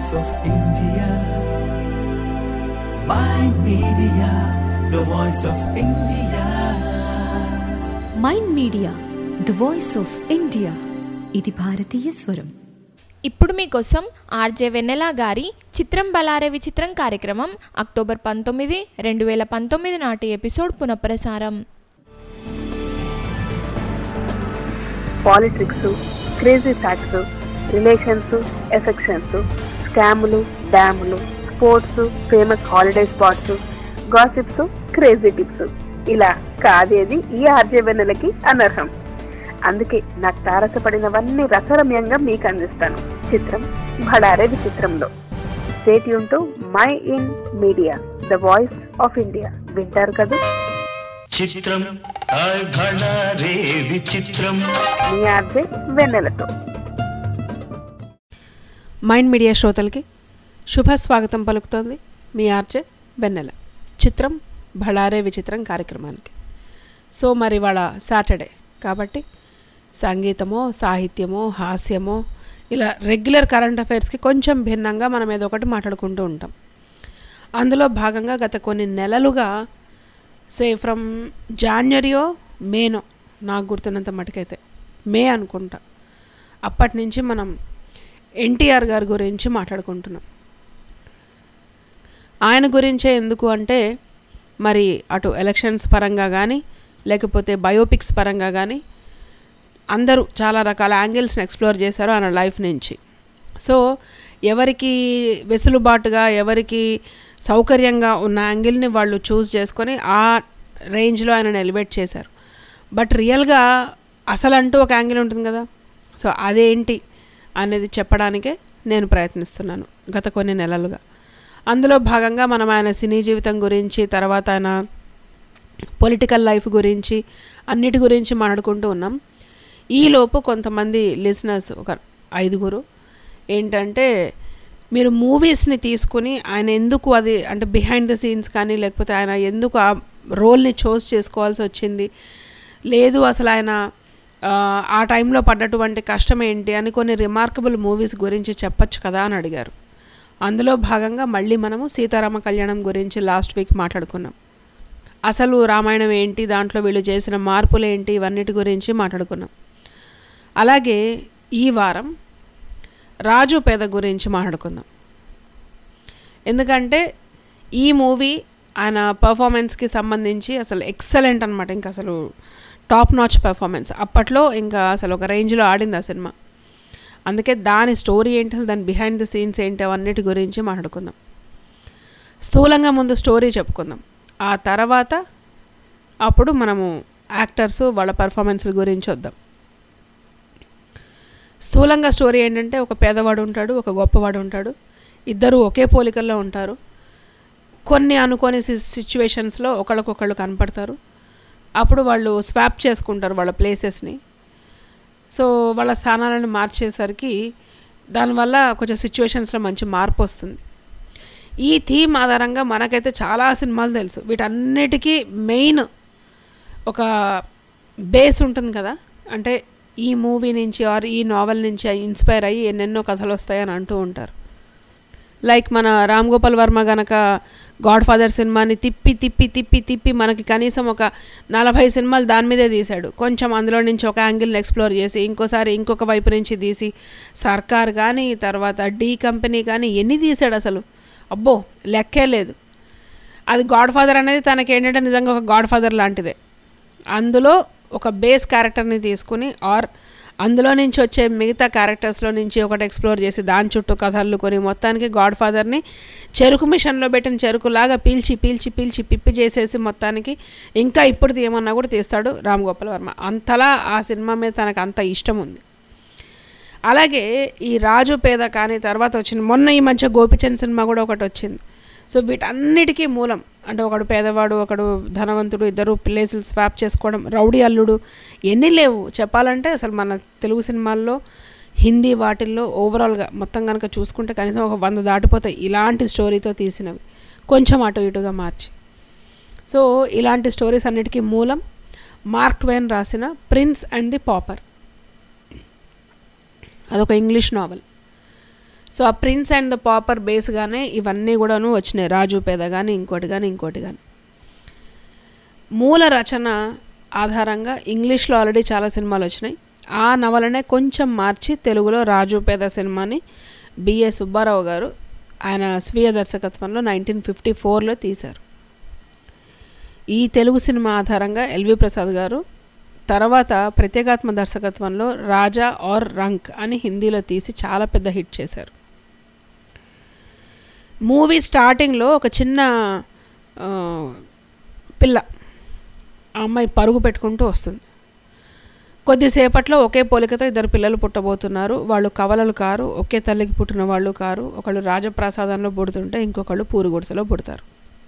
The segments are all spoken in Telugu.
voice of India. Mind Media, the voice of India. Mind media the voice of India ఇది భారతీయ స్వరం ఇప్పుడు మీకోసం ఆర్జే వెన్నెల గారి చిత్రం బలారే విచిత్రం కార్యక్రమం అక్టోబర్ పంతొమ్మిది రెండు వేల పంతొమ్మిది నాటి ఎపిసోడ్ పునఃప్రసారం politics crazy facts relations affections స్కాములు డ్యాములు sports famous holiday spots gossips crazy tips ఇలా కాదేది ఈ ఆర్జే వెన్నెలకి అనర్హం అందుకే నాకు తారసపడినవన్నీ రసరమ్యంగా మీకు అందిస్తాను చిత్రం భడారే విచిత్రంలో stay tuned to Mind Media the voice of India వింటారు కదా చిత్రం హాయ్ భళా రే విచిత్రం మీ ఆర్జే వెన్నెలతో మైండ్ మీడియా శ్రోతలకి శుభ స్వాగతం పలుకుతోంది మీ ఆర్జే వెన్నెల చిత్రం భళారే విచిత్రం కార్యక్రమానికి సో మరి ఇవాళ సాటర్డే కాబట్టి సంగీతమో సాహిత్యమో హాస్యమో ఇలా రెగ్యులర్ కరెంట్ అఫైర్స్కి కొంచెం భిన్నంగా మనం ఏదో ఒకటి మాట్లాడుకుంటూ ఉంటాం అందులో భాగంగా గత కొన్ని నెలలుగా సే ఫ్రమ్ జాన్వరియో మేనో నాకు గుర్తున్నంత మటుకైతే మే అనుకుంటా అప్పటి నుంచి మనం ఎన్టీఆర్ గారి గురించి మాట్లాడుకుంటున్నాం ఆయన గురించే ఎందుకు అంటే మరి అటు ఎలక్షన్స్ పరంగా కానీ లేకపోతే బయోపిక్స్ పరంగా కానీ అందరూ చాలా రకాల యాంగిల్స్ని ఎక్స్ప్లోర్ చేశారు ఆయన లైఫ్ నుంచి సో ఎవరికి వెసులుబాటుగా ఎవరికి సౌకర్యంగా ఉన్న యాంగిల్ని వాళ్ళు చూస్ చేసుకొని ఆ రేంజ్లో ఆయనను ఎలివేట్ చేశారు బట్ రియల్గా అసలు అంటూ ఒక యాంగిల్ ఉంటుంది కదా సో అదేంటి అనేది చెప్పడానికే నేను ప్రయత్నిస్తున్నాను గత కొన్ని నెలలుగా అందులో భాగంగా మనం ఆయన సినీ జీవితం గురించి తర్వాత ఆయన పొలిటికల్ లైఫ్ గురించి అన్నిటి గురించి మాట్లాడుకుంటూ ఉన్నాం ఈలోపు కొంతమంది లిసనర్స్ ఒక ఐదుగురు ఏంటంటే మీరు మూవీస్ని తీసుకుని ఆయన ఎందుకు అది అంటే బిహైండ్ ద సీన్స్ కానీ లేకపోతే ఆయన ఎందుకు ఆ రోల్ని చూస్ చేసుకోవాల్సి వచ్చింది లేదు అసలు ఆయన ఆ, ఆ టైంలో పడ్డటువంటి కష్టం ఏంటి అని కొన్ని రిమార్కబుల్ మూవీస్ గురించి చెప్పొచ్చు కదా అని అడిగారు అందులో భాగంగా మళ్ళీ మనము సీతారామ కళ్యాణం గురించి లాస్ట్ వీక్ మాట్లాడుకున్నాం అసలు రామాయణం ఏంటి దాంట్లో వీళ్ళు చేసిన మార్పులు ఏంటి ఇవన్నిటి గురించి మాట్లాడుకున్నాం అలాగే ఈ వారం రాజు పేద గురించి మాట్లాడుకుందాం ఎందుకంటే ఈ మూవీ ఆయన పర్ఫార్మెన్స్కి సంబంధించి అసలు ఎక్సలెంట్ అనమాట ఇంకా అసలు టాప్ నాచ్ పర్ఫార్మెన్స్ అప్పట్లో ఇంకా అసలు ఒక రేంజ్లో ఆడింది ఆ సినిమా అందుకే దాని స్టోరీ ఏంటి దాని బిహైండ్ ద సీన్స్ ఏంటి అవన్నిటి గురించి మాట్లాడుకుందాం స్థూలంగా ముందు స్టోరీ చెప్పుకుందాం ఆ తర్వాత అప్పుడు మనము యాక్టర్స్ వాళ్ళ పర్ఫార్మెన్స్ల గురించి వద్దాం స్థూలంగా స్టోరీ ఏంటంటే ఒక పేదవాడు ఉంటాడు ఒక గొప్పవాడు ఉంటాడు ఇద్దరు ఒకే పోలికల్లో ఉంటారు కొన్ని అనుకోని సిచ్యువేషన్స్లో ఒకళ్ళకొకళ్ళు కనపడతారు అప్పుడు వాళ్ళు స్వాప్ చేసుకుంటారు వాళ్ళ ప్లేసెస్ని సో వాళ్ళ స్థానాలను మార్చేసరికి దానివల్ల కొంచెం సిచ్యువేషన్స్లో మంచి మార్పు వస్తుంది ఈ థీమ్ ఆధారంగా మనకైతే చాలా సినిమాలు తెలుసు వీటన్నిటికీ మెయిన్ ఒక బేస్ ఉంటుంది కదా అంటే ఈ మూవీ నుంచి ఆర్ ఈ నావెల్ నుంచి ఇన్స్పైర్ అయ్యి ఎన్నెన్నో కథలు వస్తాయని అంటూ ఉంటారు లైక్ మన రామ్ గోపాల్ వర్మ గనక గాడ్ ఫాదర్ సినిమాని తిప్పి తిప్పి తిప్పి తిప్పి మనకి కనీసం ఒక నలభై సినిమాలు దాని మీదే తీశాడు కొంచెం అందులో నుంచి ఒక యాంగిల్ని ఎక్స్ప్లోర్ చేసి ఇంకోసారి ఇంకొక వైపు నుంచి తీసి సర్కార్ కానీ తర్వాత డీ కంపెనీ కానీ ఎన్ని తీశాడు అసలు అబ్బో లెక్కే లేదు అది గాడ్ ఫాదర్ అనేది తనకి ఏంటంటే నిజంగా ఒక గాడ్ ఫాదర్ లాంటిదే అందులో ఒక బేస్ క్యారెక్టర్ని తీసుకుని ఆర్ అందులో నుంచి వచ్చే మిగతా క్యారెక్టర్స్లో నుంచి ఒకటి ఎక్స్ప్లోర్ చేసి దాని చుట్టూ కథలు కొని మొత్తానికి గాడ్ ఫాదర్ని చెరుకు మిషన్లో పెట్టిన చెరుకులాగా పీల్చి పీల్చి పీల్చి పిప్పి చేసేసి మొత్తానికి ఇంకా ఇప్పుడు తీయమన్నా కూడా తీస్తాడు రామ్ గోపాల్ వర్మ అంతలా ఆ సినిమా మీద తనకు అంత ఇష్టం ఉంది అలాగే ఈ రాజు పేద కానీ తర్వాత వచ్చింది మొన్న ఈ మధ్య గోపిచంద్ సినిమా కూడా ఒకటి వచ్చింది సో వీటన్నిటికీ మూలం అంటే ఒకడు పేదవాడు ఒకడు ధనవంతుడు ఇద్దరు ప్లేసులు స్వాప్ చేసుకోవడం రౌడీ అల్లుడు ఎన్ని లేవు చెప్పాలంటే అసలు మన తెలుగు సినిమాల్లో హిందీ వాటిల్లో ఓవరాల్గా మొత్తం కనుక చూసుకుంటే కనీసం ఒక వంద దాటిపోతాయి ఇలాంటి స్టోరీతో తీసినవి కొంచెం అటు ఇటుగా మార్చి సో ఇలాంటి స్టోరీస్ అన్నిటికీ మూలం మార్క్ ట్వైన్ రాసిన ప్రిన్స్ అండ్ ది పాపర్ అదొక ఇంగ్లీష్ నావెల్ సో ఆ ప్రిన్స్ అండ్ ద పాపర్ బేస్గానే ఇవన్నీ కూడాను వచ్చినాయి రాజు పేద కానీ ఇంకోటి కానీ ఇంకోటి కానీ మూల రచన ఆధారంగా ఇంగ్లీష్లో ఆల్రెడీ చాలా సినిమాలు వచ్చినాయి ఆ నవలనే కొంచెం మార్చి తెలుగులో రాజు పేద సినిమాని బిఏ సుబ్బారావు గారు ఆయన స్వీయ దర్శకత్వంలో నైన్టీన్ ఫిఫ్టీ ఫోర్లో తీశారు ఈ తెలుగు సినిమా ఆధారంగా ఎల్వి ప్రసాద్ గారు తర్వాత ప్రత్యేగాత్మ దర్శకత్వంలో రాజా ఆర్ రంక్ అని హిందీలో తీసి చాలా పెద్ద హిట్ చేశారు మూవీ స్టార్టింగ్లో ఒక చిన్న ఆ, పిల్ల ఆ అమ్మాయి పరుగు పెట్టుకుంటూ వస్తుంది కొద్దిసేపట్లో ఒకే పోలికతో ఇద్దరు పిల్లలు పుట్టబోతున్నారు వాళ్ళు కవలలు కారు ఒకే తల్లికి పుట్టిన వాళ్ళు కారు ఒకళ్ళు రాజప్రాసాదంలో పుడుతుంటే ఇంకొకళ్ళు పూరి గుడిసెలో పుడతారు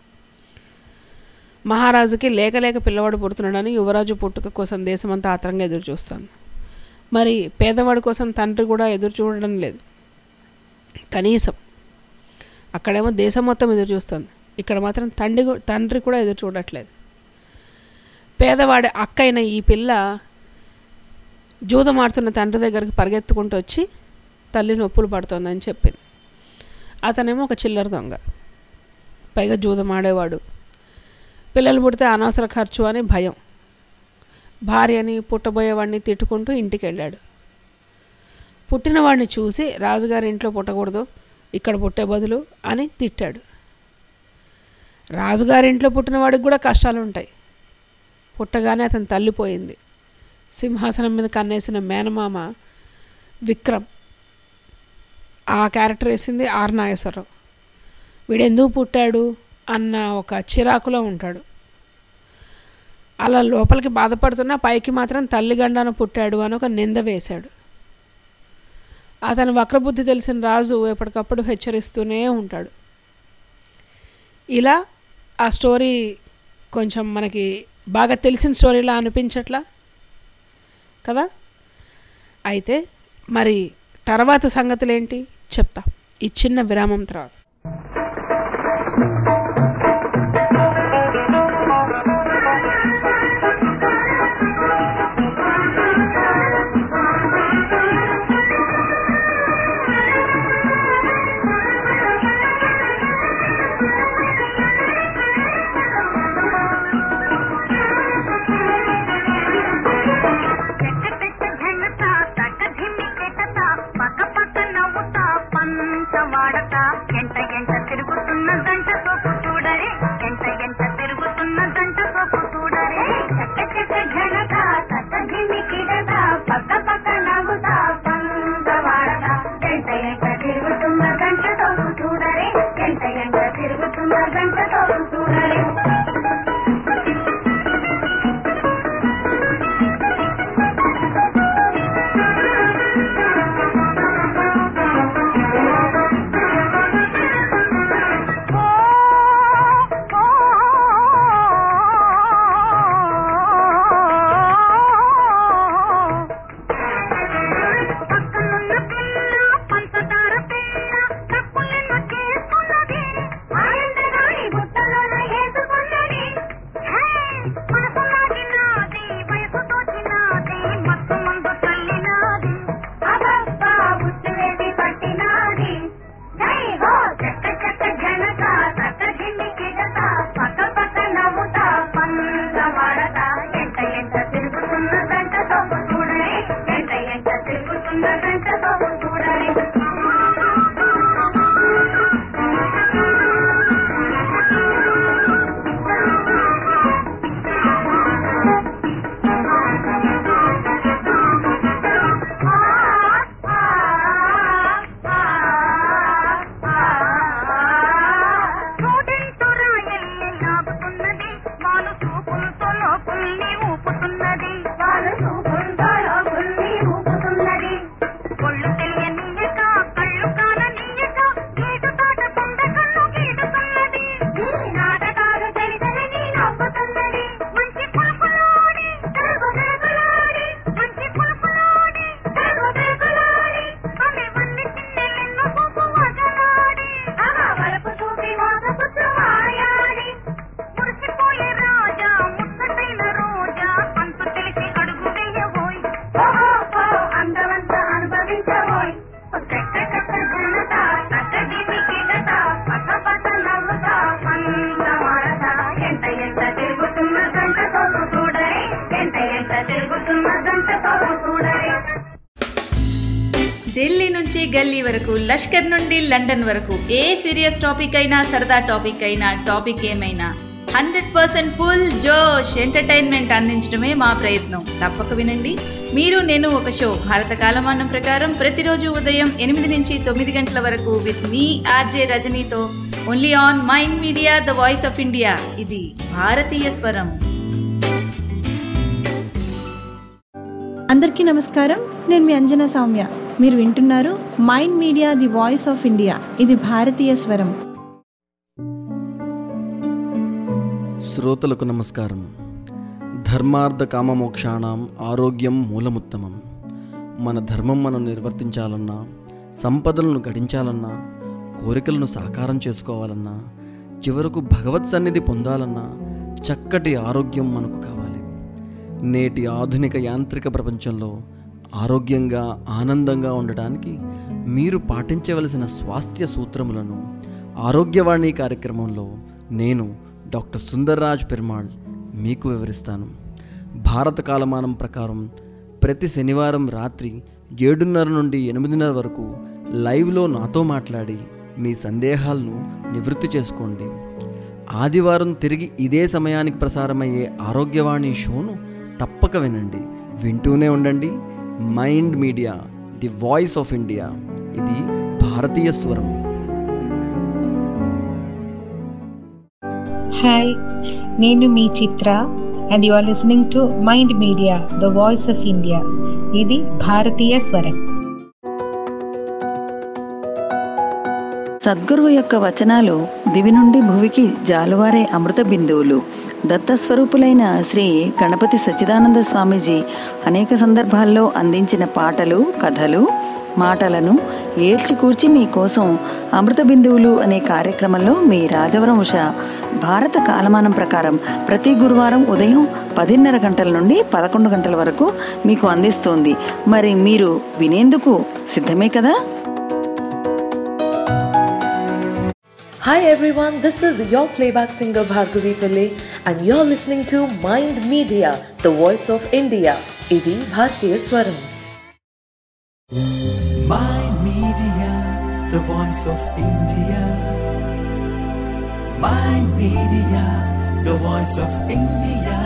మహారాజుకి లేక లేక పిల్లవాడు పుడుతున్నాడని యువరాజు పుట్టుక కోసం దేశమంతా ఆత్రంగా ఎదురు చూస్తుంది మరి పేదవాడి కోసం తండ్రి కూడా ఎదురు చూడడం లేదు కనీసం అక్కడేమో దేశం మొత్తం ఎదురు చూస్తుంది ఇక్కడ మాత్రం తండ్రి గు- తండ్రి కూడా ఎదురు చూడట్లేదు పేదవాడి అక్క అయిన ఈ పిల్ల జూదమాడుతున్న తండ్రి దగ్గరికి పరిగెత్తుకుంటూ వచ్చి తల్లి నొప్పులు పడుతోందని చెప్పింది అతనేమో ఒక చిల్లర దొంగ పైగా జూదం ఆడేవాడు పిల్లలు పుడితే అనవసర ఖర్చు అని భయం భార్యని పుట్టబోయేవాడిని తిట్టుకుంటూ ఇంటికి వెళ్ళాడు పుట్టినవాడిని చూసి రాజుగారి ఇంట్లో పుట్టకూడదు ఇక్కడ పుట్టే బదులు అని తిట్టాడు రాజుగారి ఇంట్లో పుట్టినవాడికి కూడా కష్టాలు ఉంటాయి పుట్టగానే అతను తల్లిపోయింది సింహాసనం మీద కన్నేసిన మేనమామ విక్రమ్ ఆ క్యారెక్టర్ వేసింది ఆర్ నాగేశ్వరరావు వీడు ఎందుకు పుట్టాడు అన్న ఒక చిరాకులో ఉంటాడు అలా లోపలికి బాధపడుతున్నా పైకి మాత్రం తల్లి గండాన పుట్టాడు అని ఒక నింద వేశాడు అతను వక్రబుద్ధి తెలిసిన రాజు ఎప్పటికప్పుడు హెచ్చరిస్తూనే ఉంటాడు ఇలా ఆ స్టోరీ కొంచెం మనకి బాగా తెలిసిన స్టోరీలా అనిపించట్లా కదా అయితే మరి తర్వాత సంగతులు ఏంటి చెప్తా ఈ చిన్న విరామం తర్వాత ఘనత తట ధిమ్మి కెటత పక్క పక్క నవ్వుతా పంత వాడతా ఎంట ఎంట తిరుగుతున్న గంట సోపు చూడరే ఎంట ఎంట తిరుగుతున్న గంట సోపు చూడరే చక్క చక్క ఘనత తట ధిమ్మి కెటత పక్క పక్క నవ్వుతా పంత వాడతా ఎంట ఎంట తిరుగుతున్న గంట సోపు చూడరే ఎంట ఎంట తిరుగుతున్న గంట సోపు చూడరే పక్కనున్న పిల్ల పంచదార పిల్ల తప్పులను చేసుకున్నది ఆయందరాని బుట్టల గల్లీ వరకు లష్కర్ నుండి లండన్ వరకు ఏ సీరియస్ టాపిక్ అయినా సరదా టాపిక్ అయినా టాపిక్ ఏమైనా హండ్రెడ్ పర్సెంట్ ఫుల్ జోష్ ఎంటర్టైన్మెంట్ అందించడమే మా ప్రయత్నం తప్పక వినండి మీరు నేను ఒక షో భారత కాలమానం ప్రకారం ప్రతిరోజు ఉదయం ఎనిమిది నుంచి తొమ్మిది గంటల వరకు విత్ మీ ఆర్జే రజనీతో only on Mind media the voice of India ఇది భారతీయ స్వరం అందరికీ నమస్కారం నేను మీ అంజనా సౌమ్య మీరు వింటున్నారు mind media the voice of India ఇది భారతీయ స్వరం శ్రోతలకు నమస్కారం ధర్మార్థ కామమోక్షాణం ఆరోగ్యం మూలముత్తమం మన ధర్మం మనం నిర్వర్తించాలన్నా సంపదలను గడించాలన్నా కోరికలను సాకారం చేసుకోవాలన్నా చివరకు భగవత్ సన్నిధి పొందాలన్నా చక్కటి ఆరోగ్యం మనకు కావాలి నేటి ఆధునిక యాంత్రిక ప్రపంచంలో ఆరోగ్యంగా ఆనందంగా ఉండటానికి మీరు పాటించవలసిన స్వాస్థ్య సూత్రములను ఆరోగ్యవాణి కార్యక్రమంలో నేను డాక్టర్ సుందర్రాజ్ పెరుమాళ్ మీకు వివరిస్తాను భారత కాలమానం ప్రకారం ప్రతి శనివారం రాత్రి ఏడున్నర నుండి ఎనిమిదిన్నర వరకు లైవ్లో నాతో మాట్లాడి మీ సందేహాలను నివృత్తి చేసుకోండి ఆదివారం తిరిగి ఇదే సమయానికి ప్రసారమయ్యే ఆరోగ్యవాణి షోను తప్పక వినండి వింటూనే ఉండండి mind media the voice of India ఇది భారతీయ స్వరం హాయ్ నేను మీ Chitra and you are listening to mind media the voice of India ఇది భారతీయ స్వరం సద్గురువు యొక్క వచనాలు దివి నుండి భువికి జాలువారే అమృత బిందువులు దత్తస్వరూపులైన శ్రీ గణపతి సచ్చిదానంద స్వామీజీ అనేక సందర్భాల్లో అందించిన పాటలు కథలు మాటలను ఏల్చికూర్చి మీకోసం అమృత బిందువులు అనే కార్యక్రమంలో మీ రాజవరం ఉష భారత కాలమానం ప్రకారం ప్రతి గురువారం ఉదయం పదిన్నర గంటల నుండి పదకొండు గంటల వరకు మీకు అందిస్తోంది మరి మీరు వినేందుకు సిద్ధమే కదా Hi everyone, this is your playback singer Bhargavi Pillai and you're listening to Mind Media, the voice of India. Idi Bhartiya Swaram. Mind Media, the voice of India. Mind Media, the voice of India.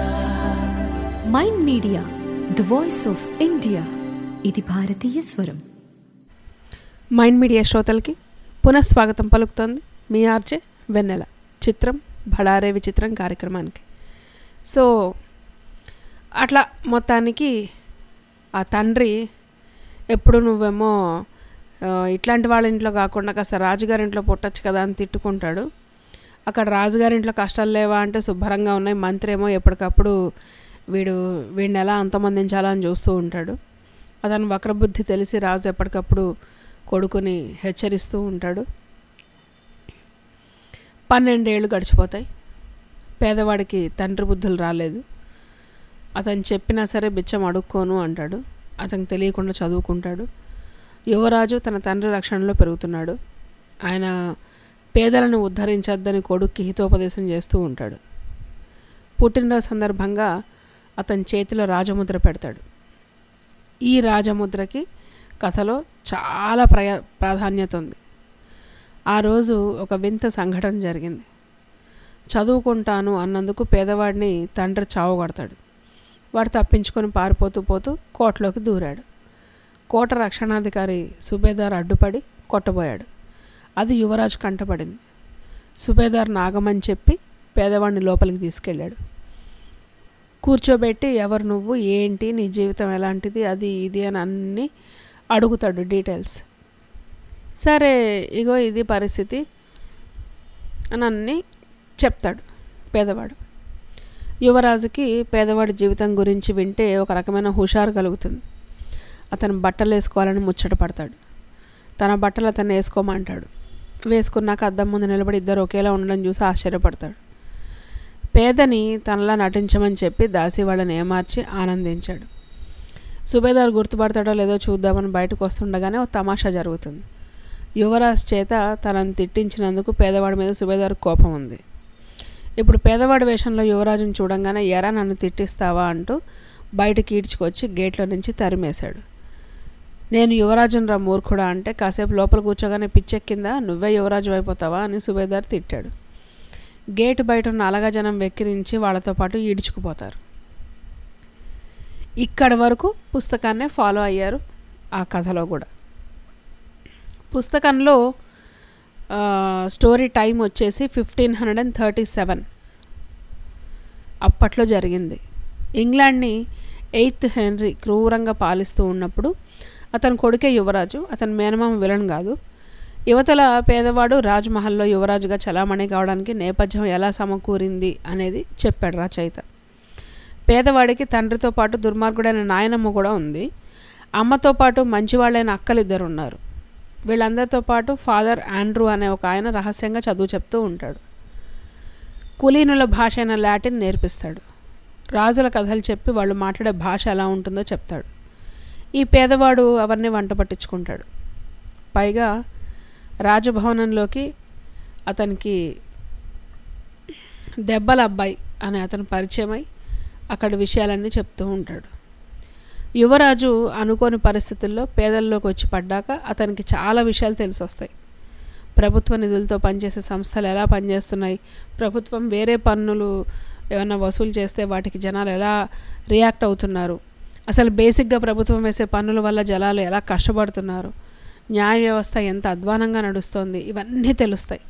Mind media the voice of India ఇది భారతీయ స్వరం మైండ్ మీడియా శ్రోతలకి పునఃస్వాగతం పలుకుతోంది మీ ఆర్జే వెన్నెల చిత్రం బళారే విచిత్రం కార్యక్రమానికి సో అట్లా మొత్తానికి ఆ తండ్రి ఎప్పుడు నువ్వేమో ఆ, ఇట్లాంటి వాళ్ళ ఇంట్లో కాకుండా కాస్త రాజుగారి ఇంట్లో పుట్టచ్చు కదా అని తిట్టుకుంటాడు అక్కడ రాజుగారి ఇంట్లో కష్టాలు లేవా అంటే శుభ్రంగా ఉన్నాయి మంత్రి ఏమో ఎప్పటికప్పుడు వీడు వీడిని ఎలా అంతమందించాలా అని చూస్తూ ఉంటాడు అతను వక్రబుద్ధి తెలిసి రాజు ఎప్పటికప్పుడు కొడుకుని హెచ్చరిస్తూ ఉంటాడు పన్నెండేళ్ళు గడిచిపోతాయి పేదవాడికి తండ్రి బుద్ధులు రాలేదు అతను చెప్పినా సరే బిచ్చం అడుక్కోను అంటాడు అతనికి తెలియకుండా చదువుకుంటాడు యువరాజు తన తండ్రి రక్షణలో పెరుగుతున్నాడు ఆయన పేదలను ఉద్ధరించొద్దని కొడుక్కి హితోపదేశం చేస్తూ ఉంటాడు పుట్టినరోజు సందర్భంగా అతని చేతిలో రాజముద్ర పెడతాడు ఈ రాజముద్రకి కథలో చాలా ప్రయ ప్రాధాన్యత ఉంది ఆ రోజు ఒక వింత సంఘటన జరిగింది చదువుకుంటాను అన్నందుకు పేదవాడిని తండ్రి చావగొడతాడు వాడు తప్పించుకొని పారిపోతూ పోతూ కోటలోకి దూరాడు కోట రక్షణాధికారి సుబేదార్ అడ్డుపడి కొట్టబోయాడు అది యువరాజు కంటపడింది సుబేదార్ నాగమని చెప్పి పేదవాడిని లోపలికి తీసుకెళ్ళాడు కూర్చోబెట్టి ఎవరు నువ్వు ఏంటి నీ జీవితం ఎలాంటిది అది ఇది అని అన్నీ అడుగుతాడు డీటెయిల్స్ సరే ఇగో ఇది పరిస్థితి అని అన్నీ చెప్తాడు పేదవాడు యువరాజుకి పేదవాడి జీవితం గురించి వింటే ఒక రకమైన హుషారు కలుగుతుంది అతను బట్టలు వేసుకోవాలని ముచ్చట పడతాడు తన బట్టలు అతను వేసుకోమంటాడు వేసుకున్నాక అద్దం ముందు నిలబడి ఇద్దరు ఒకేలా ఉండడం చూసి ఆశ్చర్యపడతాడు పేదని తనలా నటించమని చెప్పి దాసి వాళ్ళని ఏమార్చి ఆనందించాడు సుబేదార్ గుర్తుపడతాడో లేదో చూద్దామని బయటకు వస్తుండగానే ఒక తమాషా జరుగుతుంది యువరాజ్ చేత తనను తిట్టించినందుకు పేదవాడి మీద సుబేదార్ కోపం ఉంది ఇప్పుడు పేదవాడి వేషంలో యువరాజును చూడంగానే ఎరా నన్ను తిట్టిస్తావా అంటూ బయటకి ఈడ్చుకొచ్చి గేట్లో నుంచి తరిమేశాడు నేను యువరాజును రా మూర్ఖుడా అంటే కాసేపు లోపల కూర్చోగానే పిచ్చెక్కిందా నువ్వే యువరాజు అయిపోతావా అని సుబేదార్ తిట్టాడు గేటు బయట ఉన్న అలగా జనం వెక్కిరించి వాళ్ళతో పాటు ఈడ్చుకుపోతారు ఇక్కడ వరకు పుస్తకాన్నే ఫాలో అయ్యారు ఆ కథలో కూడా పుస్తకంలో ఆ, స్టోరీ టైం వచ్చేసి fifteen hundred and thirty seven అప్పట్లో జరిగింది ఇంగ్లాండ్ని ఎయిత్ హెన్రీ క్రూరంగా పాలిస్తూ ఉన్నప్పుడు అతని కొడుకే యువరాజు అతని మేనమామ విలన్ కాదు యువతల పేదవాడు రాజ్మహల్లో యువరాజుగా చలామణి కావడానికి నేపథ్యం ఎలా సమకూరింది అనేది చెప్పాడు రచయిత పేదవాడికి తండ్రితో పాటు దుర్మార్గుడైన నాయనమ్మ కూడా ఉంది అమ్మతో పాటు మంచివాళ్ళైన అక్కలిద్దరు ఉన్నారు వీళ్ళందరితో పాటు ఫాదర్ ఆండ్రూ అనే ఒక ఆయన రహస్యంగా చదువు చెప్తూ ఉంటాడు కులీనుల భాష అయిన లాటిన్ నేర్పిస్తాడు రాజుల కథలు చెప్పి వాళ్ళు మాట్లాడే భాష ఎలా ఉంటుందో చెప్తాడు ఈ పేదవాడు అవన్నీ వంట పట్టించుకుంటాడు పైగా రాజభవనంలోకి అతనికి దెబ్బల అబ్బాయి అనే అతను పరిచయమై అక్కడ విషయాలన్నీ చెప్తూ ఉంటాడు యువరాజు అనుకోని పరిస్థితుల్లో పేదల్లోకి వచ్చి పడ్డాక అతనికి చాలా విషయాలు తెలిసి వస్తాయి ప్రభుత్వ నిధులతో పనిచేసే సంస్థలు ఎలా పనిచేస్తున్నాయి ప్రభుత్వం వేరే పన్నులు ఏమైనా వసూలు చేస్తే వాటికి జనాలు ఎలా రియాక్ట్ అవుతున్నారు అసలు బేసిక్గా ప్రభుత్వం వేసే పన్నుల వల్ల జనాలు ఎలా కష్టపడుతున్నారు న్యాయ వ్యవస్థ ఎంత అధ్వానంగా నడుస్తోంది ఇవన్నీ తెలుస్తాయి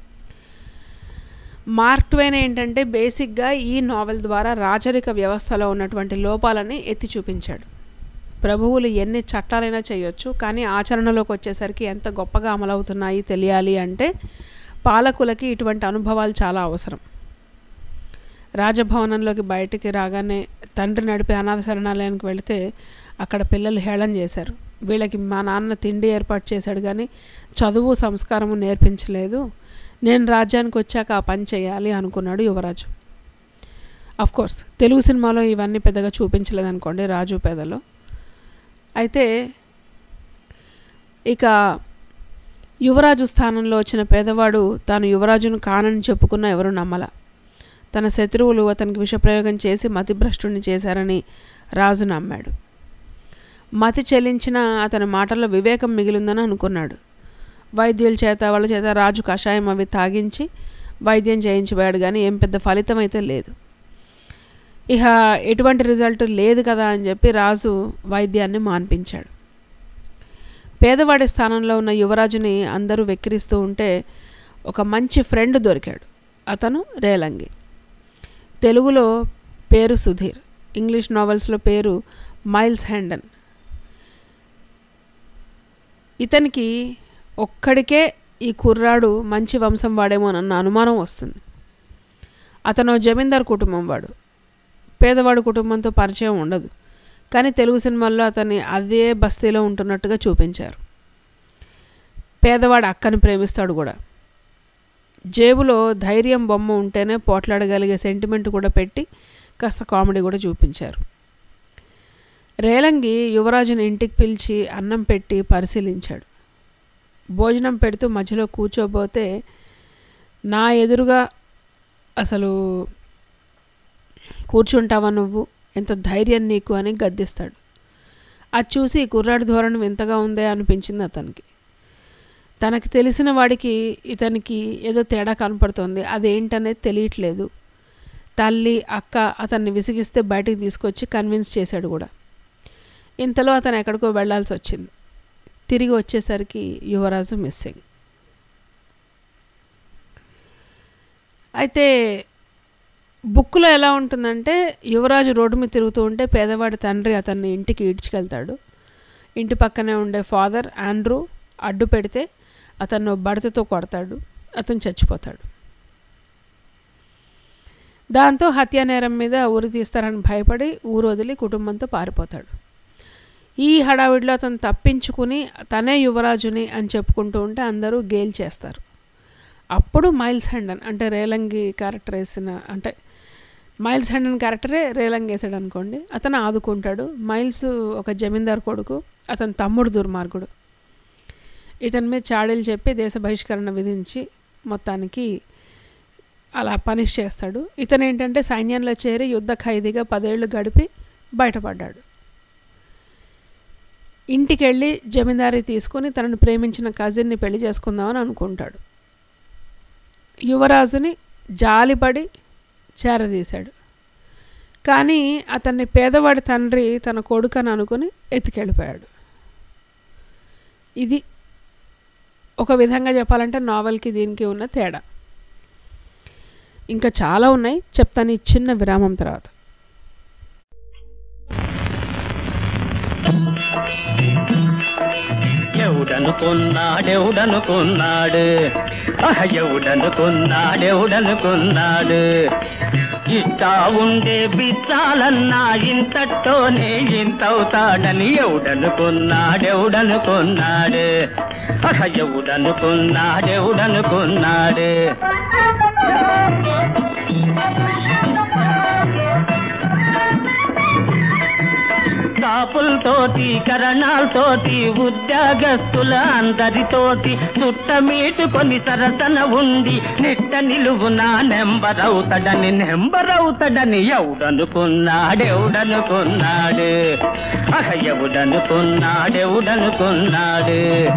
మార్క్ ట్వైన్ ఏంటంటే బేసిక్గా ఈ నావెల్ ద్వారా రాచరిక వ్యవస్థలో ఉన్నటువంటి లోపాలని ఎత్తి చూపించాడు ప్రభువులు ఎన్ని చట్టాలైనా చేయొచ్చు కానీ ఆచరణలోకి వచ్చేసరికి ఎంత గొప్పగా అమలవుతున్నాయి తెలియాలి అంటే పాలకులకి ఇటువంటి అనుభవాలు చాలా అవసరం రాజభవనంలోకి బయటికి రాగానే తండ్రి నడిపే అనాథ శరణాలయానికి వెళితే అక్కడ పిల్లలు హేళన చేశారు వీళ్ళకి మా నాన్న తిండి ఏర్పాటు చేశాడు కానీ చదువు సంస్కారము నేర్పించలేదు నేను రాజ్యానికి వచ్చాక ఆ పని చేయాలి అనుకున్నాడు యువరాజు అఫ్ కోర్స్ తెలుగు సినిమాలో ఇవన్నీ పెద్దగా చూపించలేదు అనుకోండి రాజు పేదలో అయితే ఇక యువరాజు స్థానంలో వచ్చిన పేదవాడు తాను యువరాజును కానని చెప్పుకున్న ఎవరు నమ్మల తన శత్రువులు అతనికి విషప్రయోగం చేసి మతిభ్రష్టుని చేశారని రాజు నమ్మాడు మతి చెల్లించిన అతని మాటల్లో వివేకం మిగిలిందని అనుకున్నాడు వైద్యుల చేత వాళ్ళ చేత రాజు కషాయం అవి తాగించి వైద్యం చేయించబోయాడు కానీ ఏం పెద్ద ఫలితం అయితే లేదు ఇక ఎటువంటి రిజల్ట్ లేదు కదా అని చెప్పి రాజు వైద్యాన్ని మాన్పించాడు పేదవాడి స్థానంలో ఉన్న యువరాజుని అందరూ వెక్కిరిస్తూ ఉంటే ఒక మంచి ఫ్రెండ్ దొరికాడు అతను రేలంగి తెలుగులో పేరు సుధీర్ ఇంగ్లీష్ నావెల్స్లో పేరు మైల్స్ హ్యాండన్ ఇతనికి ఒక్కడికే ఈ కుర్రాడు మంచి వంశం వాడేమోనన్న అనుమానం వస్తుంది అతను జమీందార్ కుటుంబం వాడు పేదవాడు కుటుంబంతో పరిచయం ఉండదు కానీ తెలుగు సినిమాల్లో అతన్ని అదే బస్తీలో ఉంటున్నట్టుగా చూపించారు పేదవాడు అక్కని ప్రేమిస్తాడు కూడా జేబులో ధైర్యం బొమ్మ ఉంటేనే పోట్లాడగలిగే సెంటిమెంట్ కూడా పెట్టి కాస్త కామెడీ కూడా చూపించారు రేలంగి యువరాజుని ఇంటికి పిలిచి అన్నం పెట్టి పరిశీలించాడు భోజనం పెడుతూ మధ్యలో కూర్చోబోతే నా ఎదురుగా అసలు కూర్చుంటావా నువ్వు ఎంత ధైర్యం నీకు అని గద్దిస్తాడు అది చూసి కుర్రాడి ధోరణి వింతగా ఉందే అనిపించింది అతనికి తనకి తెలిసిన వాడికి ఇతనికి ఏదో తేడా కనపడుతోంది అదేంటనేది తెలియట్లేదు తల్లి అక్క అతన్ని విసిగిస్తే బయటికి తీసుకొచ్చి కన్విన్స్ చేశాడు కూడా ఇంతలో అతను ఎక్కడికో వెళ్లాల్సి వచ్చింది తిరిగి వచ్చేసరికి యువరాజు మిస్సింగ్ అయితే బుక్లో ఎలా ఉంటుందంటే యువరాజు రోడ్డు మీద తిరుగుతూ ఉంటే పేదవాడి తండ్రి అతన్ని ఇంటికి ఈడ్చుకెళ్తాడు ఇంటి పక్కనే ఉండే ఫాదర్ ఆండ్రూ అడ్డు పెడితే అతను బడతతో కొడతాడు అతను చచ్చిపోతాడు దాంతో హత్యా నేరం మీద ఊరి తీస్తారని భయపడి ఊరు వదిలి కుటుంబంతో పారిపోతాడు ఈ హడావిడిలో అతను తప్పించుకుని తనే యువరాజుని అని చెప్పుకుంటూ ఉంటే అందరూ గేల్ చేస్తారు అప్పుడు మైల్స్ హ్యాండన్ అంటే రేలంగి క్యారెక్టర్ వేసిన అంటే మైల్స్ హ్యాండన్ క్యారెక్టరే రేలంగి వేసాడు అనుకోండి అతను ఆదుకుంటాడు మైల్స్ ఒక జమీందార్ కొడుకు అతని తమ్ముడు దుర్మార్గుడు ఇతని మీద చాడీలు చెప్పి దేశ బహిష్కరణ విధించి మొత్తానికి అలా పనిష్ చేస్తాడు ఇతను ఏంటంటే సైన్యంలో చేరి యుద్ధ ఖైదీగా పదేళ్లు గడిపి బయటపడ్డాడు ఇంటికి వెళ్ళి జమీందారీ తీసుకుని తనను ప్రేమించిన కజిన్ని పెళ్లి చేసుకుందామని అనుకుంటాడు యువరాజుని జాలిపడి చేరదీశాడు కానీ అతన్ని పేదవాడి తండ్రి తన కొడుకని అనుకుని ఎత్తుకెళ్ళిపోయాడు ఇది ఒక విధంగా చెప్పాలంటే నావల్కి దీనికి ఉన్న తేడా ఇంకా చాలా ఉన్నాయి చెప్తాను ఈ చిన్న విరామం తర్వాత ఎవడనుకున్నాడెవడనుకున్నాడు ఆహ్, ఎవడనుకున్నాడెవడనుకున్నాడు ఇట్టా ఉండే బిచ్చాలన్నా ఇంతటోనే ఇంతవుతాడని ఎవడనుకున్నాడెవడనుకున్నాడు ఆహ్, ఎవడనుకున్నాడెవడనుకున్నాడు కాపులతోటి కరణాలతోటి ఉద్యోగస్తుల అందరితోటి చుట్టమీటుకొని సరసన ఉండి నిట్ట నిలువున నెంబరవుతాడని నెంబరవుతాడని ఎవడనుకున్నాడెవడనుకున్నాడు అహ ఎవడనుకున్నాడెవడనుకున్నాడు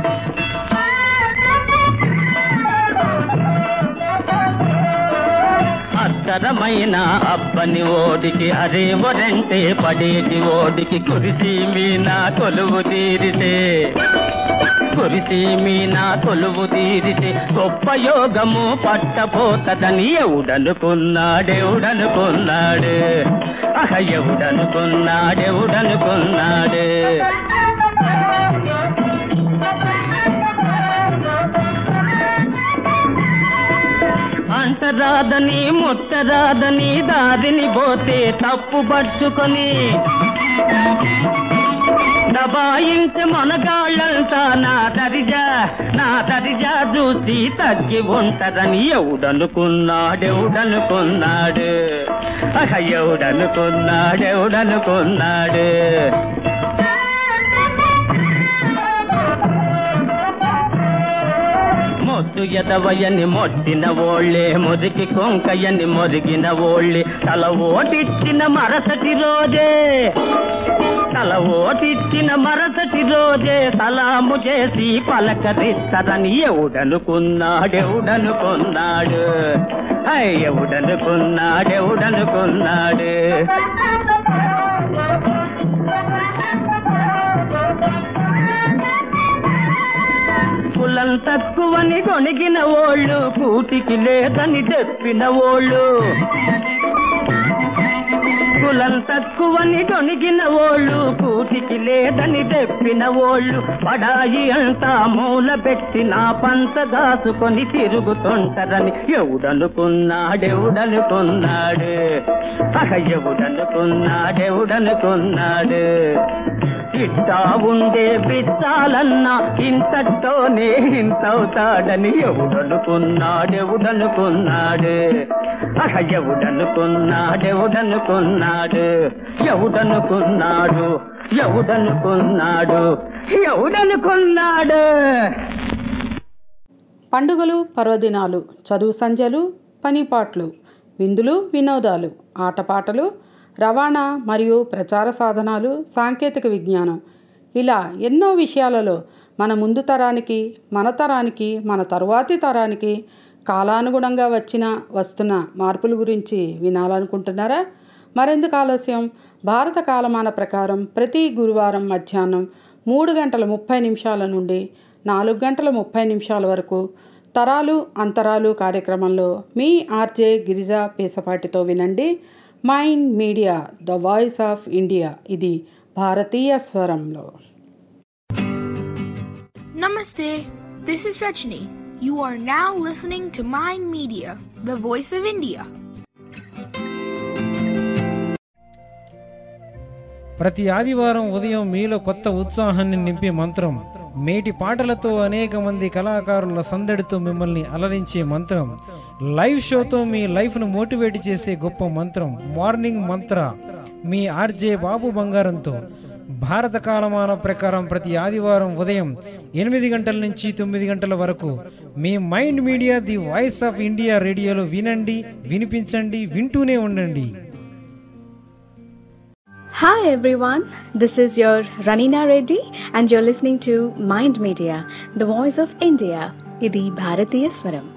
అత్తరమైన అబ్బని ఓడికి అరే వరంటే పడేటి ఓడికి కురిసి మీన కొలువు తీరితే కురిసి మీన కొలువు తీరితే గొప్ప యోగము పట్టపోతదని ఎవడనుకున్నాడెవడనుకున్నాడు అహ ఎవడనుకున్నాడెవడనుకున్నాడు అంటరాదని ముట్టరాదని దారిని పోతే తప్పు పట్టుకొని దబాయించి మనగాళ్ళంతా నా దరిజా నా దరిజా చూసి తగ్గి ఉంటదని ఎవడనుకున్నాడెవడనుకున్నాడు అహ ఎవడనుకున్నాడెవడనుకున్నాడు మొద్దు ఎదవయని మొట్టిన ఓళ్ళే మురికి కొంకయని మొరిగిన ఓళ్ళే తల ఓటిచ్చిన మరసటి రోజే తల ఓటిచ్చిన మరసటి రోజే సలాము చేసి పలకరిస్తరని ఎవడనుకున్నాడెవడనుకున్నాడు హై ఎవడనుకున్నాడెవడనుకున్నాడు కులం తక్కువని కొనిగిన ఓళ్ళు కూటికి లేదని చెప్పిన ఓళ్ళు కులం తక్కువని కొనిగిన ఓళ్ళు కూటికి లేదని తెప్పిన ఓళ్ళు పడాయి అంతా మూల పెట్టి నా పంచ దాసుకొని తిరుగుతుంటారని ఎవడనుకున్నాడెవడనుకున్నాడు అహ ఎవడనుకున్నాడెవడనుకున్నాడు ఇట్టా ఉండే బిచ్చాలన్నా ఇంతటోనే ఇంతవుతాడని ఎవడనుకున్నాడెవడనుకున్నాడు అహ ఎవడనుకున్నాడెవడనుకున్నాడు ఎవడనుకున్నాడు ఎవడనుకున్నాడు ఎవడనుకున్నాడు పండుగలు పర్వదినాలు చదువు సంధ్యలు పనిపాట్లు విందులు వినోదాలు ఆటపాటలు రవాణా మరియు ప్రచార సాధనాలు సాంకేతిక విజ్ఞానం ఇలా ఎన్నో విషయాలలో మన ముందు తరానికి మన తరానికి మన తరువాతి తరానికి కాలానుగుణంగా వచ్చిన వస్తున్న మార్పుల గురించి వినాలనుకుంటున్నారా మరెందుకు ఆలస్యం భారత కాలమాన ప్రకారం ప్రతి గురువారం మధ్యాహ్నం మూడు గంటల ముప్పై నిమిషాల నుండి నాలుగు గంటల ముప్పై నిమిషాల వరకు తరాలు అంతరాలు కార్యక్రమంలో మీ ఆర్జే గిరిజా పేసపాటితో వినండి Mind media the voice of India ఇది భారతీయ స్వరంలో Namaste. This is Rajni. You are now listening to Mind Media, the voice of India. ప్రతి ఆదివారం ఉదయం మీలో కొత్త ఉత్సాహాన్ని నింపే మంత్రం మేటి పాటలతో అనేక మంది కళాకారుల సందడితో మిమ్మల్ని అలరించే మంత్రం లైవ్ షోతో మీ లైఫ్ను మోటివేట్ చేసే గొప్ప మంత్రం మార్నింగ్ మంత్ర మీ ఆర్జే బాబు బంగారంతో భారత కాలమాన ప్రకారం ప్రతి ఆదివారం ఉదయం ఎనిమిది గంటల నుంచి తొమ్మిది గంటల వరకు మీ Mind media the voice of India రేడియోలో వినండి వినిపించండి వింటూనే ఉండండి Hi everyone, this is your Ranina Reddy and you're listening to Mind Media, the voice of India. ఇది భారతీయ స్వరం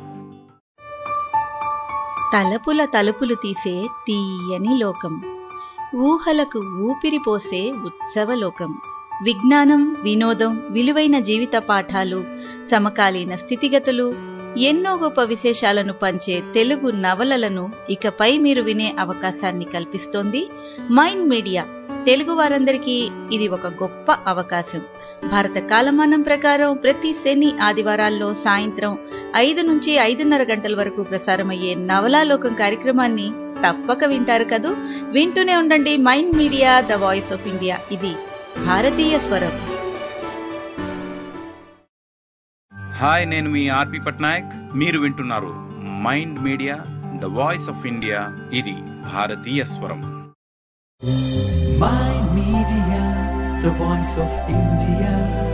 తలపుల తలుపులు తీసే తీయని లోకం ఊహలకు ఊపిరి పోసే ఉత్సవలోకం విజ్ఞానం వినోదం విలువైన జీవిత పాఠాలు సమకాలీన స్థితిగతులు ఎన్నో గొప్ప విశేషాలను పంచే తెలుగు నవలలను ఇకపై మీరు వినే అవకాశాన్ని కల్పిస్తోంది మైండ్ మీడియా తెలుగు వారందరికీ ఇది ఒక గొప్ప అవకాశం భారత కాలమానం ప్రకారం ప్రతి శని ఆదివారాల్లో సాయంత్రం ఐదు నుంచి ఐదున్నర గంటల వరకు ప్రసారమయ్యే నవలాలోకం కార్యక్రమాన్ని తప్పక వింటారు కదూ వింటూనే ఉండండి mind media the voice of India ఇది భారతీయ స్వరం హాయ్ నేను మీ ఆర్పి పట్నాయక్ మీరు వింటున్నారు mind media the voice of India ఇది భారతీయ స్వరం Mind Media, the voice of India.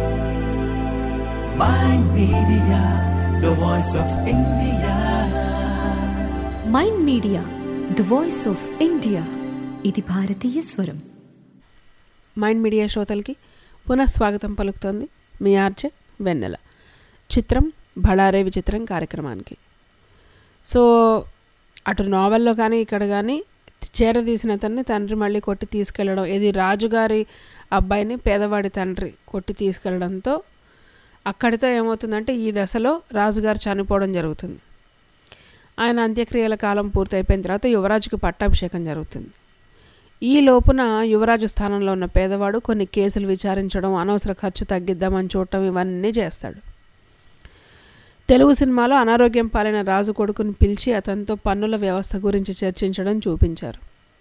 Mind Media, the voice of India. Mind media the voice of India ఇది భారతీయ స్వరం మైండ్ మీడియా శ్రోతలకి పునః స్వాగతం పలుకుతోంది మీ ఆర్జే వెన్నెల చిత్రం బళారే విచిత్రం కార్యక్రమానికి సో అటు నావెల్లో కానీ ఇక్కడ కానీ చేరదీసిన అతన్ని తండ్రి మళ్ళీ కొట్టి తీసుకెళ్ళడం ఇది రాజుగారి అబ్బాయిని పేదవాడి తండ్రి కొట్టి తీసుకెళ్ళడంతో అక్కడితో ఏమవుతుందంటే ఈ దశలో రాజుగారు చనిపోవడం జరుగుతుంది ఆయన అంత్యక్రియల కాలం పూర్తయిపోయిన తర్వాత యువరాజుకి పట్టాభిషేకం జరుగుతుంది ఈ లోపున యువరాజు స్థానంలో ఉన్న పేదవాడు కొన్ని కేసులు విచారించడం అనవసర ఖర్చు తగ్గిద్దామని చూడటం ఇవన్నీ చేస్తాడు తెలుగు సినిమాలో అనారోగ్యం పాలైన రాజు కొడుకుని పిలిచి అతనితో పన్నుల వ్యవస్థ గురించి చర్చించడం చూపించారు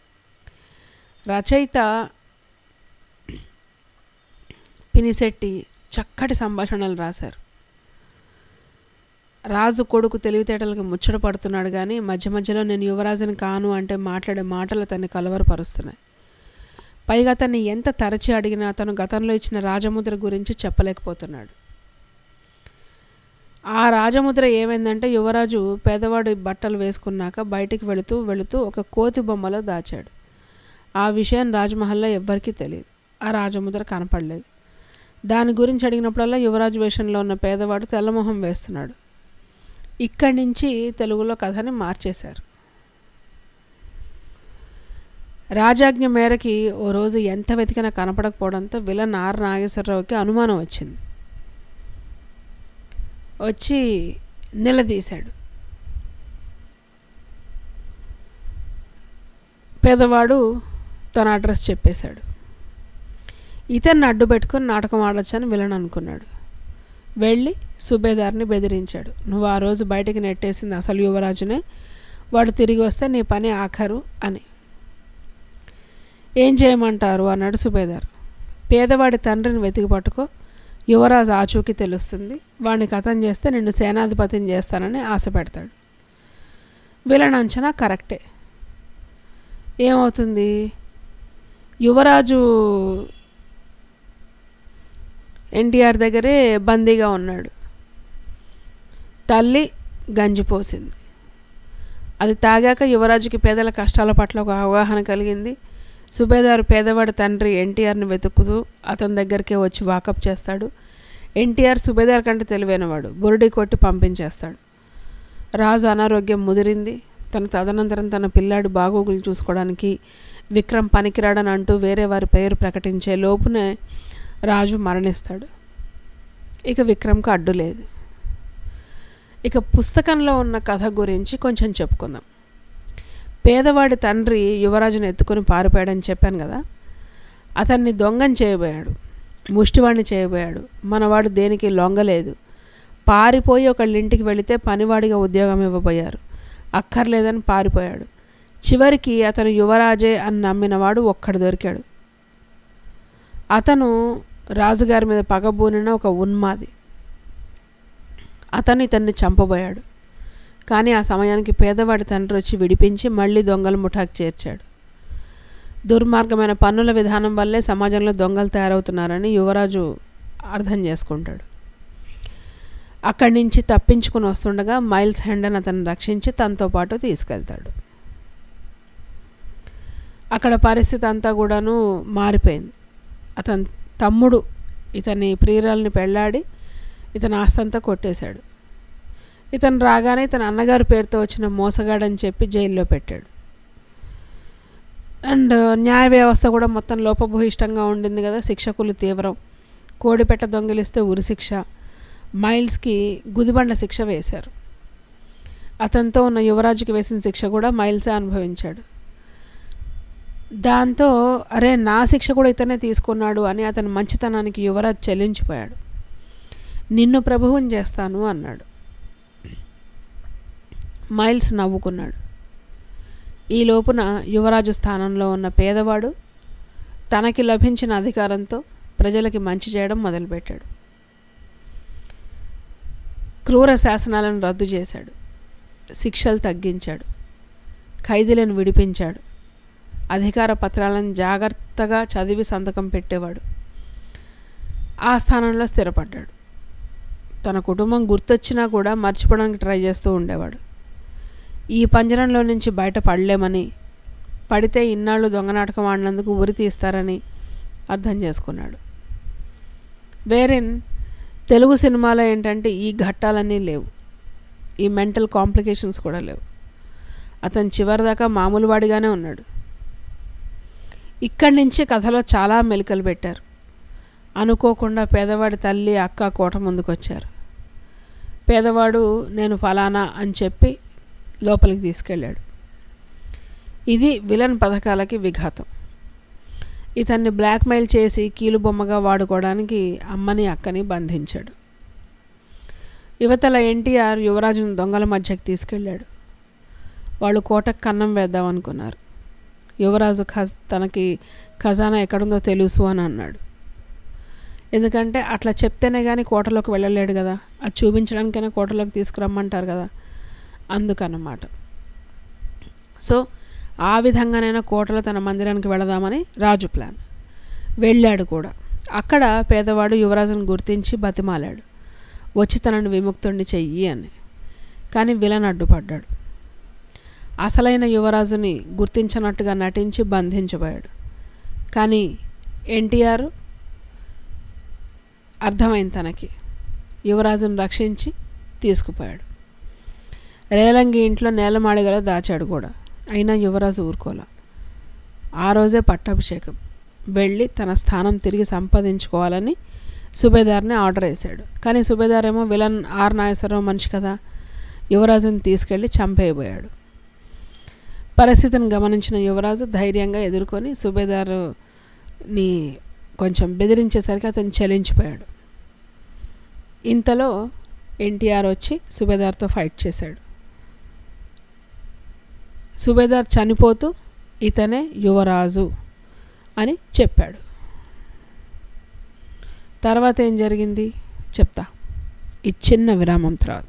రచయిత పినిశెట్టి చక్కటి సంభాషణలు రాశారు రాజు కొడుకు తెలివితేటలకు ముచ్చట పడుతున్నాడు కానీ మధ్య మధ్యలో నేను యువరాజుని కాను అంటే మాట్లాడే మాటలు అతన్ని కలవరపరుస్తున్నాయి పైగా అతన్ని ఎంత తరచి అడిగినా అతను గతంలో ఇచ్చిన రాజముద్ర గురించి చెప్పలేకపోతున్నాడు ఆ రాజముద్ర ఏమైందంటే యువరాజు పేదవాడి బట్టలు వేసుకున్నాక బయటికి వెళుతూ వెళుతూ ఒక కోతి బొమ్మలో దాచాడు ఆ విషయం రాజ్మహల్లో ఎవ్వరికీ తెలియదు ఆ రాజముద్ర కనపడలేదు దాని గురించి అడిగినప్పుడల్లా యువరాజు వేషంలో ఉన్న పేదవాడు తెల్లమొహం వేస్తున్నాడు ఇక్కడి నుంచి తెలుగులో కథని మార్చేశారు రాజాజ్ఞ మేరకి ఓ రోజు ఎంత వెతికినా కనపడకపోవడంతో విలన్ ఆర్ నాగేశ్వరరావుకి అనుమానం వచ్చింది వచ్చి నిలదీశాడు పేదవాడు తన అడ్రస్ చెప్పేశాడు ఇతన్ని అడ్డు పెట్టుకొని నాటకం ఆడొచ్చని విలన్ అనుకున్నాడు వెళ్ళి సుబేదార్ని బెదిరించాడు నువ్వు ఆ రోజు బయటికి నెట్టేసింది అసలు యువరాజునే వాడు తిరిగి వస్తే నీ పని ఆఖరు అని ఏం చేయమంటారు అన్నాడు సుబేదార్ పేదవాడి తండ్రిని వెతికి పట్టుకో యువరాజు ఆచూకీ తెలుస్తుంది వాడిని కథం చేస్తే నిన్ను సేనాధిపతిని చేస్తానని ఆశ పెడతాడు విలన్ అంచనా కరెక్టే ఏమవుతుంది యువరాజు ఎన్టీఆర్ దగ్గరే బందీగా ఉన్నాడు తల్లి గంజిపోసింది అది తాగాక యువరాజుకి పేదల కష్టాల పట్ల ఒక అవగాహన కలిగింది సుబేదారు పేదవాడి తండ్రి ఎన్టీఆర్ని వెతుకుతూ అతని దగ్గరికే వచ్చి వాకప్ చేస్తాడు ఎన్టీఆర్ సుబేదార్ కంటే తెలివైనవాడు బురుడి కొట్టి పంపించేస్తాడు రాజు అనారోగ్యం ముదిరింది తన తదనంతరం తన పిల్లాడి బాగోగులు చూసుకోవడానికి విక్రమ్ పనికిరాడని అంటూ వేరే వారి పేరు ప్రకటించే లోపునే రాజు మరణిస్తాడు ఇక విక్రమ్కి అడ్డు లేదు ఇక పుస్తకంలో ఉన్న కథ గురించి కొంచెం చెప్పుకుందాం పేదవాడి తండ్రి యువరాజును ఎత్తుకొని పారిపోయాడని చెప్పాను కదా అతన్ని దొంగని చేయబోయాడు ముష్టివాడిని చేయబోయాడు మనవాడు దేనికి లొంగలేదు పారిపోయి ఒకళ్ళింటికి వెళితే పనివాడిగా ఉద్యోగం ఇవ్వబోయారు అక్కర్లేదని పారిపోయాడు చివరికి అతను యువరాజే అని నమ్మినవాడు ఒక్కడు దొరికాడు అతను రాజుగారి మీద పగబూనిన ఒక ఉన్మాది అతను ఇతన్ని చంపబోయాడు కానీ ఆ సమయానికి పేదవాడి తండ్రి వచ్చి విడిపించి మళ్ళీ దొంగల ముఠాకు చేర్చాడు దుర్మార్గమైన పన్నుల విధానం వల్లే సమాజంలో దొంగలు తయారవుతున్నారని యువరాజు అర్థం చేసుకుంటాడు అక్కడి నుంచి తప్పించుకుని వస్తుండగా మైల్స్ హెండన్ అతన్ని రక్షించి తనతో పాటు తీసుకెళ్తాడు అక్కడ పరిస్థితి అంతా కూడాను మారిపోయింది అతని తమ్ముడు ఇతని ప్రియురాల్ని పెళ్ళాడి ఇతని ఆస్తంతా కొట్టేశాడు ఇతను రాగానే ఇతని అన్నగారి పేరుతో వచ్చిన మోసగాడని చెప్పి జైల్లో పెట్టాడు అండ్ న్యాయ వ్యవస్థ కూడా మొత్తం లోపభూయిష్టంగా ఉండింది కదా శిక్షకులు తీవ్రం కోడిపెట్ట దొంగిలిస్తే ఉరిశిక్ష మైల్స్కి గుదిబండ శిక్ష వేశారు అతనితో ఉన్న యువరాజుకి వేసిన శిక్ష కూడా మైల్సే అనుభవించాడు దాంతో అరే నా శిక్ష కూడా ఇతనే తీసుకున్నాడు అని అతని మంచితనానికి యువరాజ్ చెల్లించిపోయాడు నిన్ను ప్రభువుని చేస్తాను అన్నాడు మైల్స్ నవ్వుకున్నాడు ఈ లోపున యువరాజు స్థానంలో ఉన్న పేదవాడు తనకి లభించిన అధికారంతో ప్రజలకి మంచి చేయడం మొదలుపెట్టాడు క్రూర శాసనాలను రద్దు చేశాడు శిక్షలు తగ్గించాడు ఖైదీలను విడిపించాడు అధికార పత్రాలను జాగ్రత్తగా చదివి సంతకం పెట్టేవాడు ఆ స్థానంలో స్థిరపడ్డాడు తన కుటుంబం గుర్తొచ్చినా కూడా మర్చిపోవడానికి ట్రై చేస్తూ ఉండేవాడు ఈ పంజరంలో నుంచి బయట పడలేమని పడితే ఇన్నాళ్ళు దొంగనాటకం ఆడినందుకు ఉరి తీస్తారని అర్థం చేసుకున్నాడు వేరిన్ తెలుగు సినిమాలో ఏంటంటే ఈ ఘట్టాలన్నీ లేవు ఈ మెంటల్ కాంప్లికేషన్స్ కూడా లేవు అతను చివరిదాకా మామూలు వాడిగానే ఉన్నాడు ఇక్కడి నుంచి కథలో చాలా మెలికలు పెట్టారు అనుకోకుండా పేదవాడి తల్లి అక్క కోట ముందుకొచ్చారు పేదవాడు నేను ఫలానా అని చెప్పి లోపలికి తీసుకెళ్ళాడు ఇది విలన్ పథకాలకి విఘాతం ఇతన్ని బ్లాక్మెయిల్ చేసి కీలుబొమ్మగా వాడుకోవడానికి అమ్మని అక్కని బంధించాడు యువతల ఎన్టీఆర్ యువరాజును దొంగల మధ్యకి తీసుకెళ్ళాడు వాళ్ళు కోటకు కన్నం వేద్దాం అనుకున్నారు యువరాజు ఖజ తనకి ఖజానా ఎక్కడుందో తెలుసు అని అన్నాడు ఎందుకంటే అట్లా చెప్తేనే కానీ కోటలోకి వెళ్ళలేడు కదా అది చూపించడానికైనా కోటలోకి తీసుకురమ్మంటారు కదా అందుకన్నమాట సో ఆ విధంగానైనా కోటలో తన మందిరానికి వెళదామని రాజు ప్లాన్ వెళ్ళాడు కూడా అక్కడ పేదవాడు యువరాజును గుర్తించి బతిమాలాడు వచ్చి తనను విముక్తుడిని చెయ్యి అని కానీ విలన్ అడ్డుపడ్డాడు అసలైన యువరాజుని గుర్తించినట్టుగా నటించి బంధించబోయాడు కానీ ఎన్టీఆర్ అర్థమైంది తనకి యువరాజును రక్షించి తీసుకుపోయాడు రేలంగి ఇంట్లో నేలమాళిగలో దాచాడు కూడా అయినా యువరాజు ఊరుకోలా ఆ రోజే పట్టాభిషేకం వెళ్ళి తన స్థానం తిరిగి సంపాదించుకోవాలని సుబేదార్ని ఆర్డర్ వేశాడు కానీ సుబేదార్ ఏమో విలన్ ఆర్ నాగేశ్వరరావు మనిషి కదా యువరాజుని తీసుకెళ్ళి చంపేయబోయాడు పరిస్థితిని గమనించిన యువరాజు ధైర్యంగా ఎదుర్కొని సుబేదారుని కొంచెం బెదిరించేసరికి అతను చలించిపోయాడు ఇంతలో ఎన్టీఆర్ వచ్చి సుబేదార్తో ఫైట్ చేశాడు సుబేదార్ చనిపోతూ ఇతనే యువరాజు అని చెప్పాడు తర్వాత ఏం జరిగింది చెప్తా ఈ చిన్న విరామం తర్వాత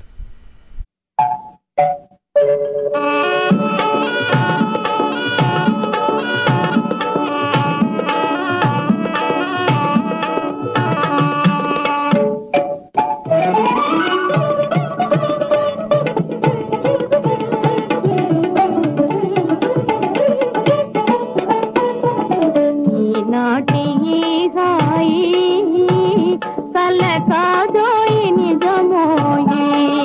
ఈనాటి ఈ హాయి కల కాదోయి నిజమోయి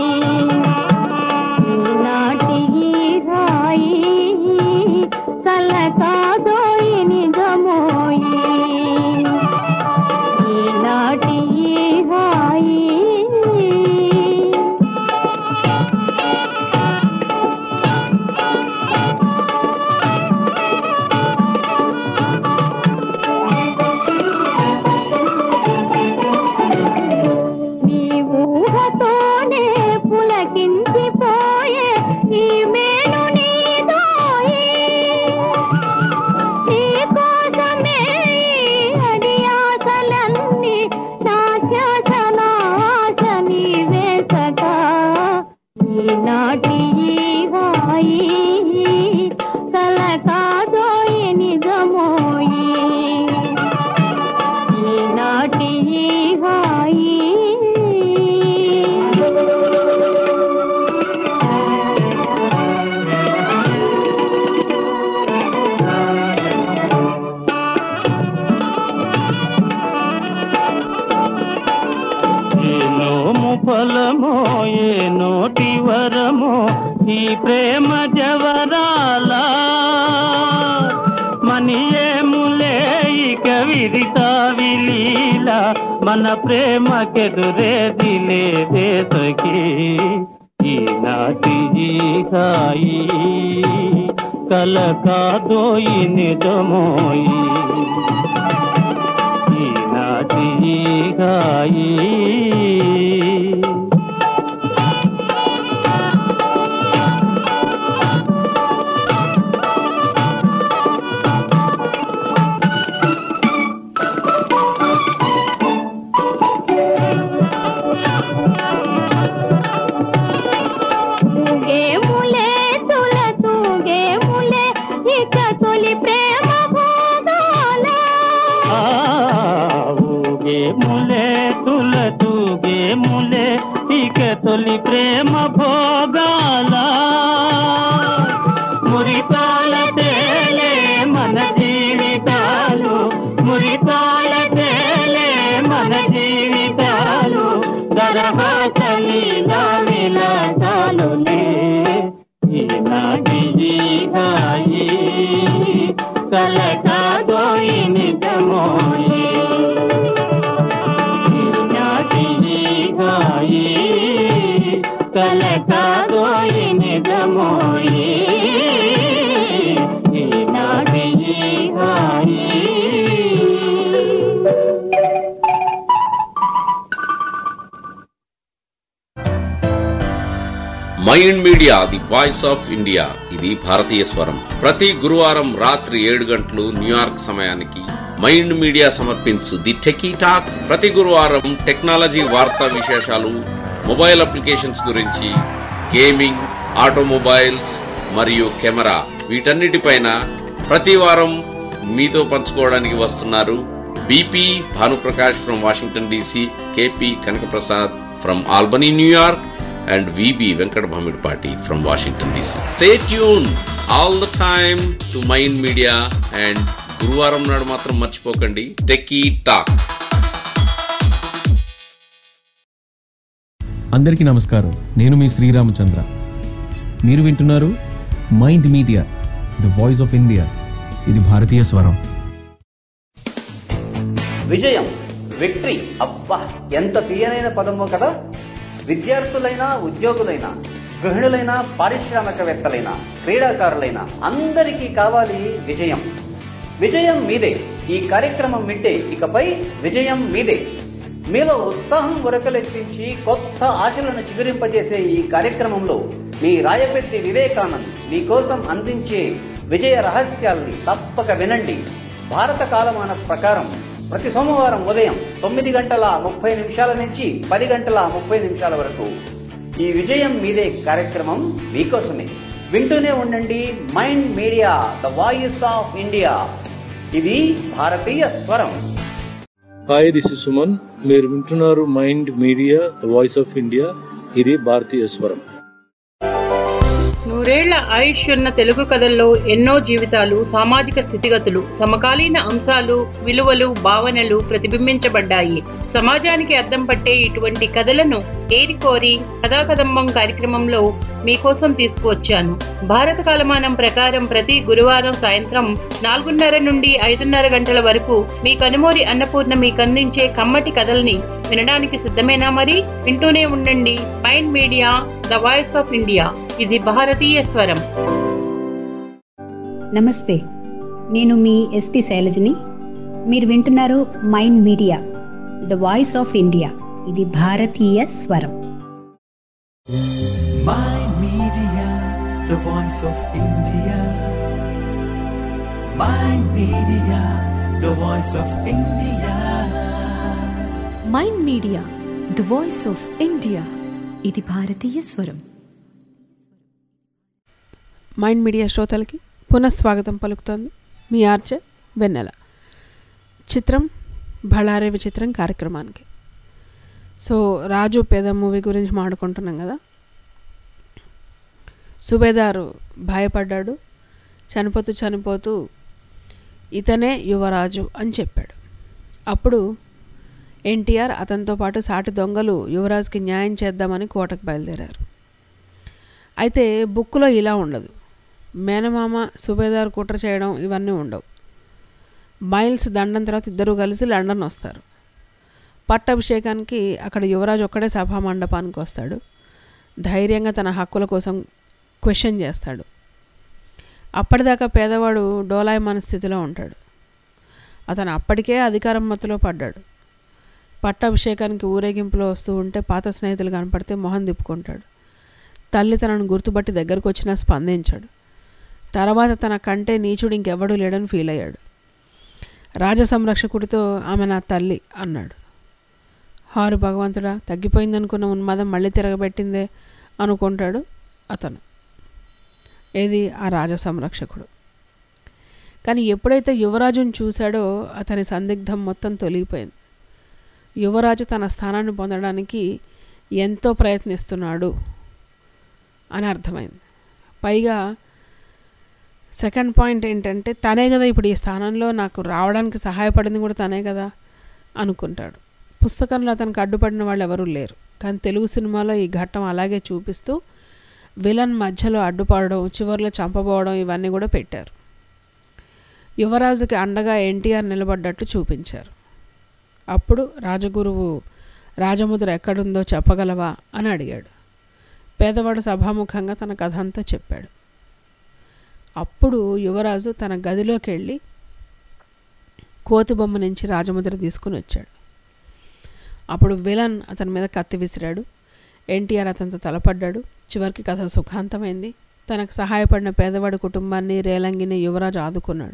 ఈ ప్రేమ జవరాల మనియేములే ఇక విదితా విలీల మన ప్రేమకెదురేది లేదే సఖీ ఈనాటి ఈ హాయి కల కాదోయి నిజమోయి ఈనాటి ఈ హాయి తూగేములే తుల తూగేములే ఇక తొలి ప్రేమ భోగాల ఊగే ములే తుల తూగే ములే ఇక తొలి ప్రేమ భోగాల మురిపాల తేలే మన జీవితాలు మురిపాల తేలే మన జీవితాలు దరహాసలి విలాసాలులే ఈనాటి ఈ హాయి కలకాదోయి నిజమోయి ఈనాటి ఈ హాయి కలకాదోయి నిజమోయి ఈనాటి ఈ హాయి mind media the voice of India ఇది భారతీయ స్వరం ప్రతి గురువారం రాత్రి ఏడు గంటలు న్యూయార్క్ సమయానికి మైండ్ మీడియా సమర్పించు ది టెకీ టాక్ ప్రతి గురువారం టెక్నాలజీ వార్తా విశేషాలు మొబైల్ అప్లికేషన్స్ గురించి గేమింగ్ ఆటోమొబైల్స్ మరియు కెమెరా వీటన్నిటిపైన ప్రతి వారం మీతో పంచుకోవడానికి వస్తున్నారు BP Bhanuprakash from Washington DC KP Kanakaprasad from Albany New York and VB Venkat Bhamidpati from Washington DC. Stay tuned all the time to Mind Media and గురువారం నాడు మాత్రం మర్చిపోకండి టెకీ టాక్ అందరికీ నమస్కారం నేను మీ శ్రీరామచంద్ర మీరు వింటున్నారు mind media the voice of India ఇది భారతీయ స్వరం విజయం విక్టరీ అబ్బా ఎంత తీయనైన పదమో కదా విద్యార్థులైనా ఉద్యోగులైనా గృహిణులైనా పారిశ్రామికవేత్తలైనా క్రీడాకారులైన అందరికీ కావాలి విజయం విజయం మీదే ఈ కార్యక్రమం వింటే ఇకపై విజయం మీదే మీలో ఉత్సాహం ఉరకలెత్తించి కొత్త ఆశలను చిగురింపజేసే ఈ కార్యక్రమంలో మీ రాయపెట్టి వివేకానంద్ మీకోసం అందించే విజయ రహస్యాల్ని తప్పక వినండి భారత కాలమాన ప్రకారం ప్రతి సోమవారం ఉదయం తొమ్మిది గంటల ముప్పై నిమిషాల నుంచి పది గంటల ముప్పై నిమిషాల వరకు ఈ విజయం మీదే కార్యక్రమం మీకోసమే వింటూనే ఉండండి mind media the voice of India ఇది భారతీయ స్వరం హాయ్ దిస్ ఇస్ సుమన్ మీరు వింటున్నారు mind media the voice of India ఇది భారతీయ స్వరం నూరేళ్ల ఆయుష్ ఉన్న తెలుగు కథల్లో ఎన్నో జీవితాలు సామాజిక స్థితిగతులు సమకాలీన అంశాలు విలువలు భావనలు ప్రతిబింబించబడ్డాయి సమాజానికి అద్దం పట్టే ఇటువంటి కథలను ఏరికోరి కథాకదంబం కార్యక్రమంలో మీకోసం తీసుకువచ్చాను భారత కాలమానం ప్రకారం ప్రతి గురువారం సాయంత్రం నాలుగున్నర నుండి ఐదున్నర గంటల వరకు మీ కనుమూరి అన్నపూర్ణ మీకు అందించే కమ్మటి కథల్ని వినడానికి సిద్ధమేనా మరి వింటూనే ఉండండి mind media the voice of India ఇది భారతీయ స్వరం నమస్తే నేను మీ ఎస్పి శైలజని మీరు వింటున్నారు mind media the voice of India ఇది భారతీయ స్వరం Mind Media, the voice of India. Mind Media, the voice of India. Mind media the voice of India ఇది భారతీయ స్వరం మైండ్ మీడియా శ్రోతలకి పునఃస్వాగతం పలుకుతోంది మీ ఆర్చే వెన్నెల చిత్రం బళారే విచిత్రం కార్యక్రమానికి సో రాజు పేద మూవీ గురించి మాట్లాడుకుంటున్నాం కదా సుబేదారు భయపడ్డాడు చనిపోతూ చనిపోతూ ఇతనే యువరాజు అని చెప్పాడు అప్పుడు ఎన్టీఆర్ అతనితో పాటు సాటి దొంగలు యువరాజుకి న్యాయం చేద్దామని కోటకు బయలుదేరారు అయితే బుక్లో ఇలా ఉండదు మేనమామ సుబేదార్ కుట్ర చేయడం ఇవన్నీ ఉండవు మైల్స్ దండం తర్వాత ఇద్దరు కలిసి లండన్ వస్తారు పట్టాభిషేకానికి అక్కడ యువరాజు ఒక్కడే సభా మండపానికి వస్తాడు ధైర్యంగా తన హక్కుల కోసం క్వశ్చన్ చేస్తాడు అప్పటిదాకా పేదవాడు డోలాయమాన స్థితిలో ఉంటాడు అతను అప్పటికే అధికారం మత్తులో పడ్డాడు పట్టాభిషేకానికి ఊరేగింపులో వస్తూ ఉంటే పాత స్నేహితులు కనపడితే మొహం తిప్పుకుంటాడు తల్లి తనను గుర్తుపట్టి దగ్గరకు వచ్చినా స్పందించాడు తర్వాత తన కంటే నీచుడు ఇంకెవ్వడూ లేడని ఫీల్ అయ్యాడు రాజ సంరక్షకుడితో ఆమె నా తల్లి అన్నాడు హారు భగవంతుడా తగ్గిపోయిందనుకున్న ఉన్మాదం మళ్ళీ తిరగబెట్టిందే అనుకుంటాడు అతను ఏది ఆ రాజ సంరక్షకుడు కానీ ఎప్పుడైతే యువరాజును చూశాడో అతని సందిగ్ధం మొత్తం తొలగిపోయింది యువరాజు తన స్థానాన్ని పొందడానికి ఎంతో ప్రయత్నిస్తున్నాడు అని అర్థమైంది పైగా సెకండ్ పాయింట్ ఏంటంటే తనే కదా ఇప్పుడు ఈ స్థానంలో నాకు రావడానికి సహాయపడింది కూడా తనే కదా అనుకుంటాడు పుస్తకంలో అతనికి అడ్డుపడిన వాళ్ళు ఎవరూ లేరు కానీ తెలుగు సినిమాలో ఈ ఘట్టం అలాగే చూపిస్తూ విలన్ మధ్యలో అడ్డుపడడం చివరిలో చంపబోవడం ఇవన్నీ కూడా పెట్టారు యువరాజుకి అండగా ఎన్టీఆర్ నిలబడ్డట్లు చూపించారు అప్పుడు రాజగురువు రాజముద్ర ఎక్కడుందో చెప్పగలవా అని అడిగాడు పేదవాడు సభాముఖంగా తన కథ అంతా చెప్పాడు అప్పుడు యువరాజు తన గదిలోకి వెళ్ళి కోతి బొమ్మ నుంచి రాజముద్ర తీసుకుని వచ్చాడు అప్పుడు విలన్ అతని మీద కత్తి విసిరాడు ఎన్టీఆర్ అతనితో తలపడ్డాడు చివరికి కథ సుఖాంతమైంది తనకు సహాయపడిన పేదవాడి కుటుంబాన్ని రేలంగిని యువరాజు ఆదుకున్నాడు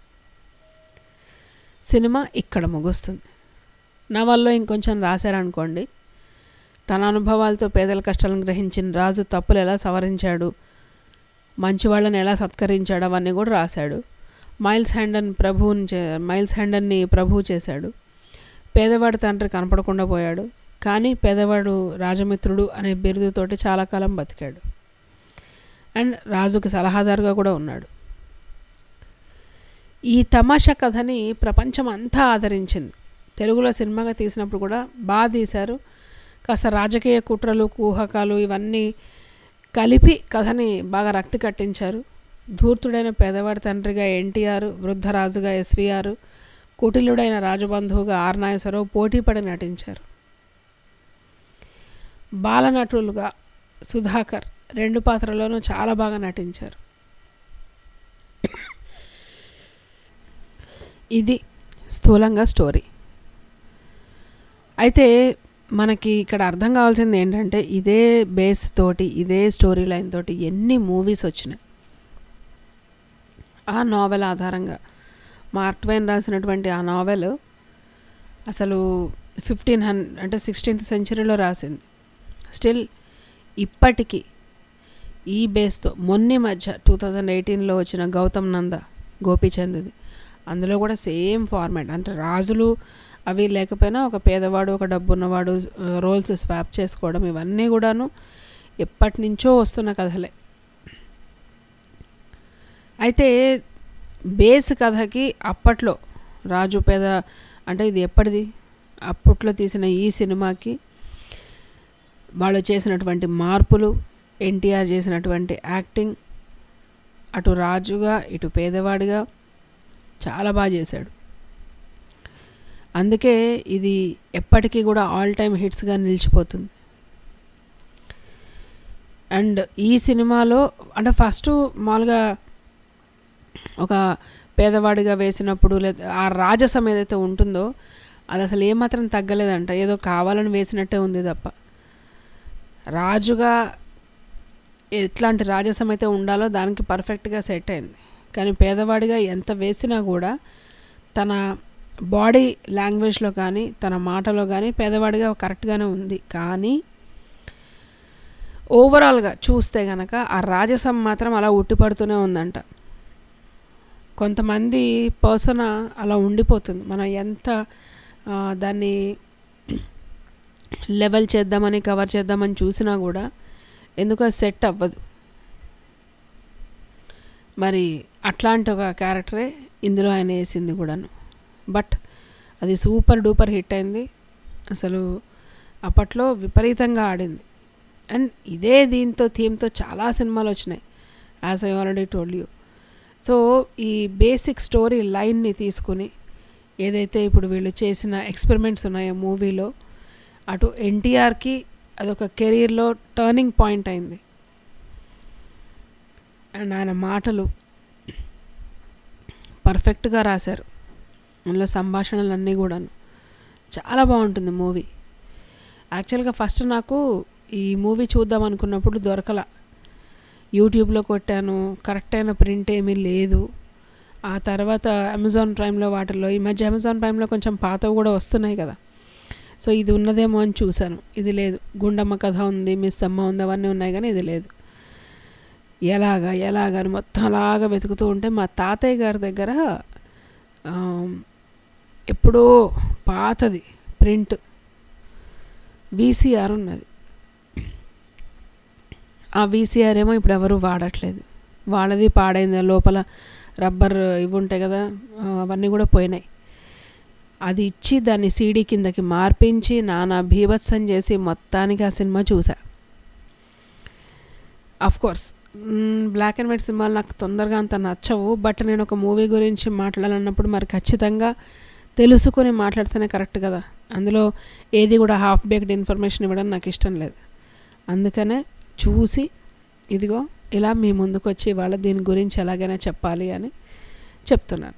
సినిమా ఇక్కడ ముగుస్తుంది నవల్లో ఇంకొంచెం రాశారనుకోండి తన అనుభవాలతో పేదల కష్టాలను గ్రహించిన రాజు తప్పులు ఎలా సవరించాడు మంచి వాళ్ళని ఎలా సత్కరించాడు అవన్నీ కూడా రాశాడు మైల్స్ హ్యాండన్ ప్రభువుని చే మైల్స్ హ్యాండన్ని ప్రభువు చేశాడు పేదవాడి తండ్రి కనపడకుండా పోయాడు కానీ పేదవాడు రాజమిత్రుడు అనే బిరుదుతోటి చాలా కాలం బతికాడు అండ్ రాజుకి సలహాదారుగా కూడా ఉన్నాడు ఈ తమాషా కథని ప్రపంచం అంతా ఆదరించింది తెలుగులో సినిమాగా తీసినప్పుడు కూడా బాగా తీశారు కాస్త రాజకీయ కుట్రలు కూహకాలు ఇవన్నీ కలిపి కథని బాగా రక్తి కట్టించారు ధూర్తుడైన పేదవాడి తండ్రిగా ఎన్టీఆర్ వృద్ధరాజుగా ఎస్వీఆర్ కుటిలుడైన రాజబంధువుగా ఆర్ నాగేశ్వరరావు పోటీపడి నటించారు బాలనటులుగా సుధాకర్ రెండు పాత్రలోనూ చాలా బాగా నటించారు ఇది స్థూలంగా స్టోరీ అయితే మనకి ఇక్కడ అర్థం కావాల్సింది ఏంటంటే ఇదే బేస్ తోటి ఇదే స్టోరీ లైన్ తోటి ఎన్ని మూవీస్ వచ్చినాయి ఆ నావెల్ ఆధారంగా మార్క్ ట్వైన్ రాసినటువంటి ఆ నావెల్ అసలు ఫిఫ్టీన్ హన్ అంటే సిక్స్టీన్త్ సెంచరీలో రాసింది స్టిల్ ఇప్పటికీ ఈ బేస్తో మొన్ని మధ్య టూ థౌజండ్ ఎయిటీన్లో వచ్చిన గౌతమ్ నంద గోపీచంద్ది అందులో కూడా సేమ్ ఫార్మాట్ అంటే రాజులు అవి లేకపోయినా ఒక పేదవాడు ఒక డబ్బు ఉన్నవాడు రోల్స్ స్వాప్ చేసుకోవడం ఇవన్నీ కూడాను ఎప్పటి నుంచో వస్తున్న కథలే అయితే బేస్ కథకి అప్పట్లో రాజు పేద అంటే ఇది ఎప్పటిది అప్పట్లో తీసిన ఈ సినిమాకి వాళ్ళు చేసినటువంటి మార్పులు ఎన్టీఆర్ చేసినటువంటి యాక్టింగ్ అటు రాజుగా ఇటు పేదవాడిగా చాలా బాగా చేశాడు అందుకే ఇది ఎప్పటికీ కూడా ఆల్ టైమ్ హిట్స్గా నిలిచిపోతుంది అండ్ ఈ సినిమాలో అంటే ఫస్ట్ మామూలుగా ఒక పేదవాడిగా వేసినప్పుడు లేదా ఆ రాజసం ఏదైతే ఉంటుందో అది అసలు ఏమాత్రం తగ్గలేదంట ఏదో కావాలని వేసినట్టే ఉంది తప్ప రాజుగా ఎట్లాంటి రాజసం అయితే ఉండాలో దానికి పర్ఫెక్ట్గా సెట్ అయింది కానీ పేదవాడిగా ఎంత వేసినా కూడా తన బాడీ లాంగ్వేజ్లో కానీ తన మాటలో కానీ పేదవాడిగా కరెక్ట్గానే ఉంది కానీ ఓవరాల్గా చూస్తే కనుక ఆ రాజసం మాత్రం అలా ఉట్టిపడుతూనే ఉందంట కొంతమంది పర్సన్ అలా ఉండిపోతుంది మనం ఎంత దాన్ని లెవెల్ చేద్దామని కవర్ చేద్దామని చూసినా కూడా ఎందుకో సెట్ అవ్వదు మరి అట్లాంటి ఒక క్యారెక్టరే ఇందులో ఆయన వేసింది కూడాను బట్ అది సూపర్ డూపర్ హిట్ అయింది అసలు అప్పట్లో విపరీతంగా ఆడింది అండ్ ఇదే దీంతో థీమ్తో చాలా సినిమాలు వచ్చినాయి as I already told you so ఈ బేసిక్ స్టోరీ లైన్ని తీసుకుని ఏదైతే ఇప్పుడు వీళ్ళు చేసిన ఎక్స్పెరిమెంట్స్ ఉన్నాయో మూవీలో అటు ఎన్టీఆర్కి అదొక కెరీర్లో టర్నింగ్ పాయింట్ అయింది అండ్ ఆయన మాటలు పర్ఫెక్ట్గా రాశారు అందులో సంభాషణలు అన్నీ కూడాను చాలా బాగుంటుంది మూవీ యాక్చువల్గా ఫస్ట్ నాకు ఈ మూవీ చూద్దాం అనుకున్నప్పుడు దొరకల యూట్యూబ్లో కొట్టాను కరెక్ట్ అయిన ప్రింట్ ఏమీ లేదు ఆ తర్వాత అమెజాన్ ప్రైమ్లో వాటిల్లో ఈ మధ్య అమెజాన్ ప్రైమ్లో కొంచెం పాతవి కూడా వస్తున్నాయి కదా సో ఇది ఉన్నదేమో అని చూశాను ఇది లేదు గుండమ్మ కథ ఉంది మిస్ అమ్మ ఉంది అవన్నీ ఉన్నాయి కానీ ఇది లేదు ఎలాగా ఎలాగా అని మొత్తం అలాగా వెతుకుతూ ఉంటే మా తాతయ్య గారి దగ్గర ఆ, ఎప్పుడో పాతది ప్రింట్ వీసీఆర్ ఉన్నది ఆ వీసీఆర్ ఏమో ఇప్పుడు ఎవరు వాడట్లేదు వాళ్ళది పాడైంది లోపల రబ్బర్ ఇవి ఉంటాయి కదా ఆ, అవన్నీ కూడా పోయినాయి అది ఇచ్చి దాన్ని సీడీ కిందకి మార్పించి నానా భీభత్సం చేసి మొత్తానికి ఆ సినిమా చూసా of course black and white సినిమాలు నాకు తొందరగా అంత నచ్చవు బట్ నేను ఒక మూవీ గురించి మాట్లాడాలన్నప్పుడు మరి ఖచ్చితంగా తెలుసుకొని మాట్లాడితేనే కరెక్ట్ కదా అందులో ఏది కూడా హాఫ్ బేక్డ్ ఇన్ఫర్మేషన్ ఇవ్వడం నాకు ఇష్టం లేదు అందుకనే చూసి ఇదిగో ఇలా మీ ముందుకు వచ్చి వాళ్ళ దీని గురించి ఎలాగైనా చెప్పాలి అని చెప్తున్నాను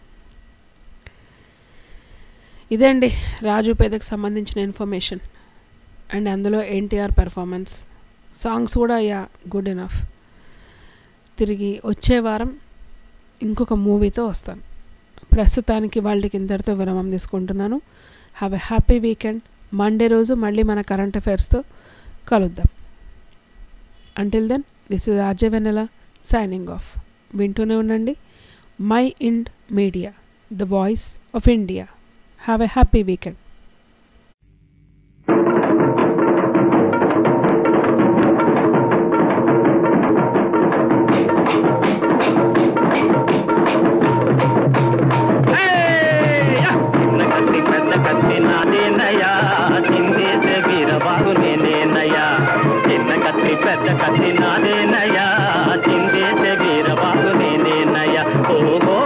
ఇదే అండి రాజు పేదకు సంబంధించిన ఇన్ఫర్మేషన్ అండ్ అందులో ఎన్టీఆర్ పెర్ఫార్మెన్స్ సాంగ్స్ కూడా యా గుడ్ ఎనఫ్ తిరిగి వచ్చే వారం ఇంకొక మూవీతో వస్తాను ప్రస్తుతానికి వాళ్ళకి ఇంతటితో విరామం తీసుకుంటున్నాను have a happy weekend Monday రోజు మళ్ళీ మన కరెంట్ అఫైర్స్తో కలుద్దాం until then this is RJ Vennela signing off వింటూనే ఉండండి mind media the voice of India have a happy weekend కత్తి పెద్ద కత్తి నాదేనయ్యా చిందేసే వీరబాబు నేనేనయ్యా చిన్న కత్తి పెద్ద కత్తి నాదేనయ్యా చిందేసే వీరబాబు నేనేనయ్యా ఓహో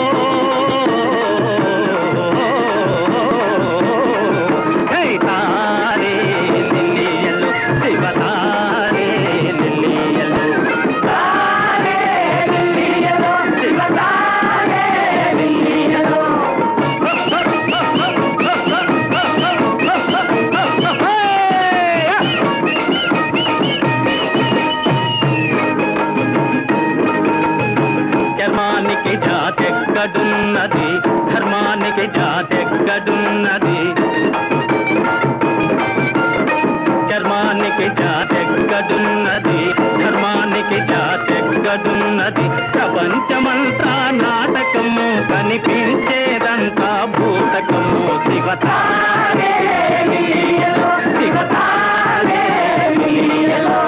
హే తారే లిల్లియలు శివ తారే లిల్లియలు తారే లిల్లియలు శివ తారే లిల్లియలు ధర్మానికి జాతెక్కడున్నది ధర్మానికి జాతెక్కడున్నది ధర్మానికి జాతెక్కడున్నది ధర్మానికి జాతెక్కడున్నది ప్రపంచమంతా నాటకము కనిపించేదంతా భూతకము శివతారే లీలలో, శివతారే లీలలో.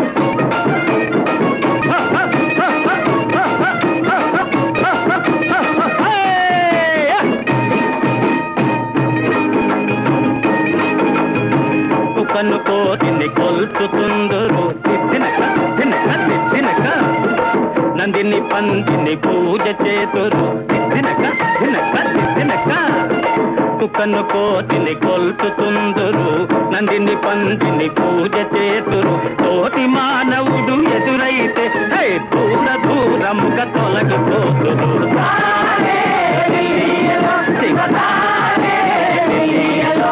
కుక్కను కోతిని కొల్చుతుందరు తినక తినక తినక నందిని పందిని పూజ చేతురు తినక తినక తినక కుక్కను కోతిని కొల్చుతుందరు నందిని పందిని పూజ చేతురు తోటి మానవుడు ఎదురైతే హై దూర దూరముగా తొలగిపోతురు తారే లిల్లియలో, శివ తారే లిల్లియలో.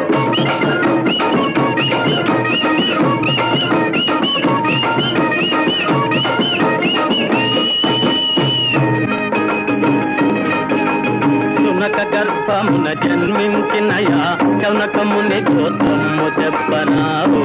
సునక గర్భమున జన్మించినయా కనకముని గోత్రము చెప్పనావో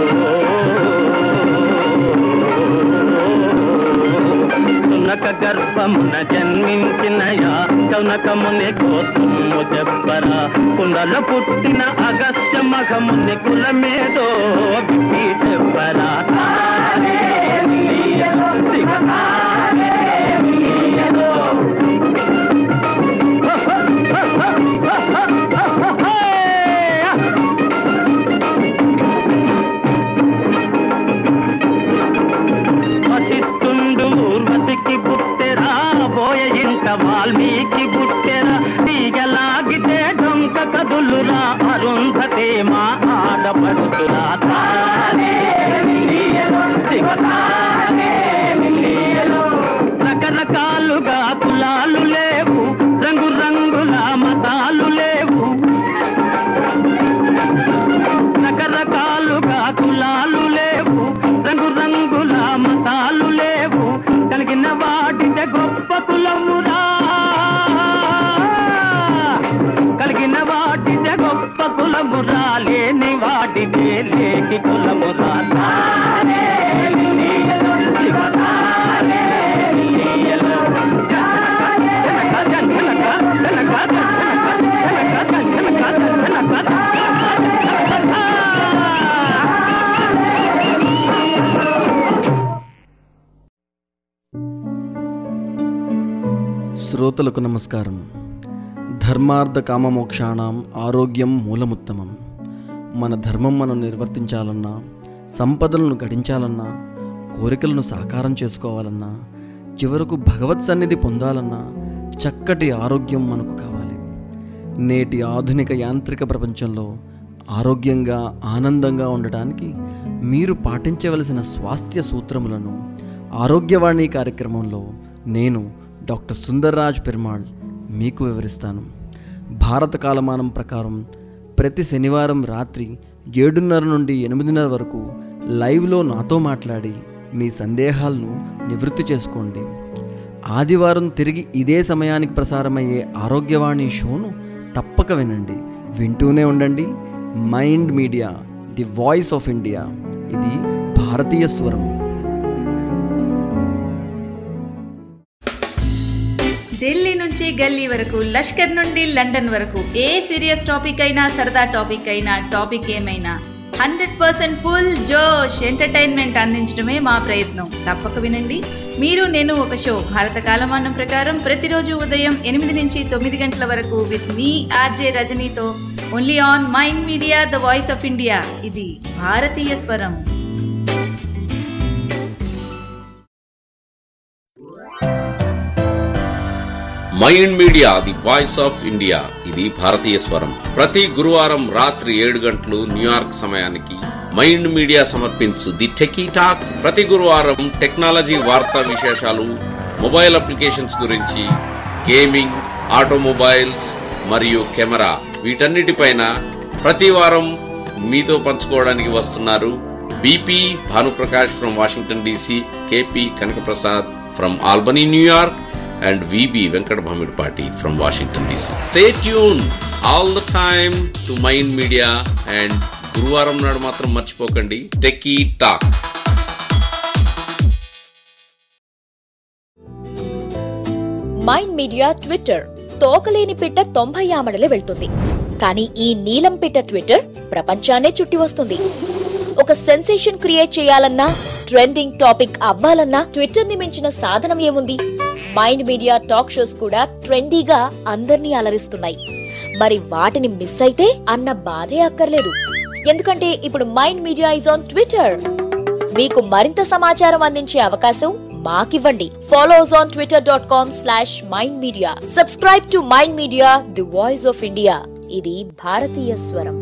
సునక గర్భమున జన్మించినయా కనకముని గోత్రము చెప్పరా కుండల పుట్టిన అగస్త్య మఘముని కులమేదో విప్పి చెప్పరా తారే లియలో, శివ తారే లియలో. ముద్దులురా అరుంధతే మా ఆడపడుతురా తానే మిలియలో, శివ తానే మిలియలో. రకరకాలుగా కులాలు లేవు రంగు రంగుల మతాలు లేవు రకరకాలుగా కులాలు లేవు రంగు రంగుల మతాలు లేవు కలిగిన వాటితే గొప్ప కులమురా కలిగిన వాటితే గొప్ప కులమురా లేని వాటితే లేటి కులమురా తానే మిలియలో, శివ తానే మిలియలో. శ్రోతలకు నమస్కారం ధర్మార్థ కామమోక్షాణం ఆరోగ్యం మూలముత్తమం మన ధర్మం మనం నిర్వర్తించాలన్నా సంపదలను గడించాలన్నా కోరికలను సాకారం చేసుకోవాలన్నా చివరకు భగవత్ సన్నిధి పొందాలన్నా చక్కటి ఆరోగ్యం మనకు కావాలి నేటి ఆధునిక యాంత్రిక ప్రపంచంలో ఆరోగ్యంగా ఆనందంగా ఉండటానికి మీరు పాటించవలసిన స్వాస్థ్య సూత్రములను ఆరోగ్యవాణి కార్యక్రమంలో నేను డాక్టర్ సుందర్రాజ్ పెరుమాళ్ మీకు వివరిస్తాను భారత కాలమానం ప్రకారం ప్రతి శనివారం రాత్రి ఏడున్నర నుండి ఎనిమిదిన్నర వరకు లైవ్లో నాతో మాట్లాడి మీ సందేహాలను నివృత్తి చేసుకోండి ఆదివారం తిరిగి ఇదే సమయానికి ప్రసారమయ్యే ఆరోగ్యవాణి షోను తప్పక వినండి వింటూనే ఉండండి mind media the voice of India ఇది భారతీయ స్వరం ఢిల్లీ నుంచి గల్లీ వరకు లష్కర్ నుండి లండన్ వరకు ఏ సీరియస్ టాపిక్ అయినా సరదా టాపిక్ అయినా టాపిక్ ఏమైనా హండ్రెడ్ పర్సెంట్ ఫుల్ జోష్ ఎంటర్టైన్మెంట్ అందించడమే మా ప్రయత్నం తప్పక వినండి మీరు నేను ఒక షో భారత కాలమానం ప్రకారం ప్రతిరోజు ఉదయం ఎనిమిది నుంచి తొమ్మిది గంటల వరకు విత్ మీ ఆర్జే రజనీతో only on Mind media the voice of India ఇది భారతీయ స్వరం Mind media the voice of India ఇది భారతీయ స్వరం ప్రతి గురువారం రాత్రి ఏడు గంటలు న్యూయార్క్ సమయానికి మైండ్ మీడియా సమర్పించు ది టెకీ టాక్ ప్రతి గురువారం టెక్నాలజీ వార్తా విశేషాలు మొబైల్ అప్లికేషన్స్ గురించి గేమింగ్ ఆటోమొబైల్స్ మరియు కెమెరా వీటన్నిటిపైన ప్రతి వారం మీతో పంచుకోవడానికి వస్తున్నారు BP Bhanuprakash from Washington DC KP Kanakaprasad from Albany New York and VB Venkat Bhamidpati from Washington DC. Stay tuned all the time to Mind Media and గురువారం నాడు మాత్రం మర్చిపోకండి techie talk mind media Twitter తోకలేని పిట్ట తొంభై ఆమడలే వెళ్తుంది కానీ ఈ నీలం పిట్ట ట్విట్టర్ ప్రపంచాన్నే చుట్టి వస్తుంది ఒక సెన్సేషన్ క్రియేట్ చేయాలన్నా ట్రెండింగ్ టాపిక్ అవ్వాలన్నా ట్విట్టర్ ని మించిన సాధనం ఏముంది మైండ్ మీడియా టాక్ షోస్ కూడా ట్రెండీగా అందర్నీ అలరిస్తున్నాయి మరి వాటిని మిస్ అయితే అన్న బాధే అక్కర్లేదు ఎందుకంటే ఇప్పుడు mind media is on Twitter మీకు మరింత సమాచారం అందించే అవకాశం మాకివ్వండి follows on Twitter dot com slash mind media subscribe to mind media the voice of India ఇది భారతీయ స్వరం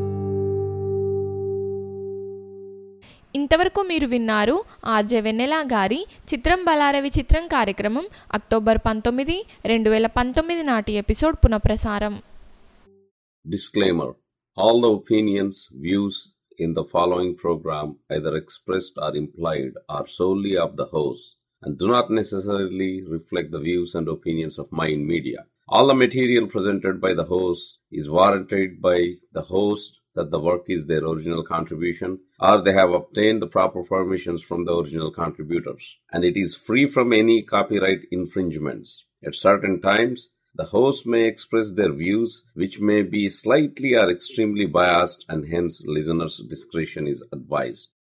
ఇంతవరకు మీరు విన్నారు ఆర్జే వెన్నెల గారి చిత్రం బలారవి చిత్రం కార్యక్రమం అక్టోబర్ పంతొమ్మిది రెండు వేల పంతొమ్మిది నాటి ఎపిసోడ్ పునఃప్రసారం Disclaimer All the opinions, views in the following program, either expressed or implied, are solely of the host and do not necessarily reflect the views and opinions of Mind Media. All the material presented by the host is warranted by the host that the work is their original contribution or they have obtained the proper permissions from the original contributors and it is free from any copyright infringements. At certain times, the host may express their views which may be slightly or extremely biased and hence listeners' discretion is advised.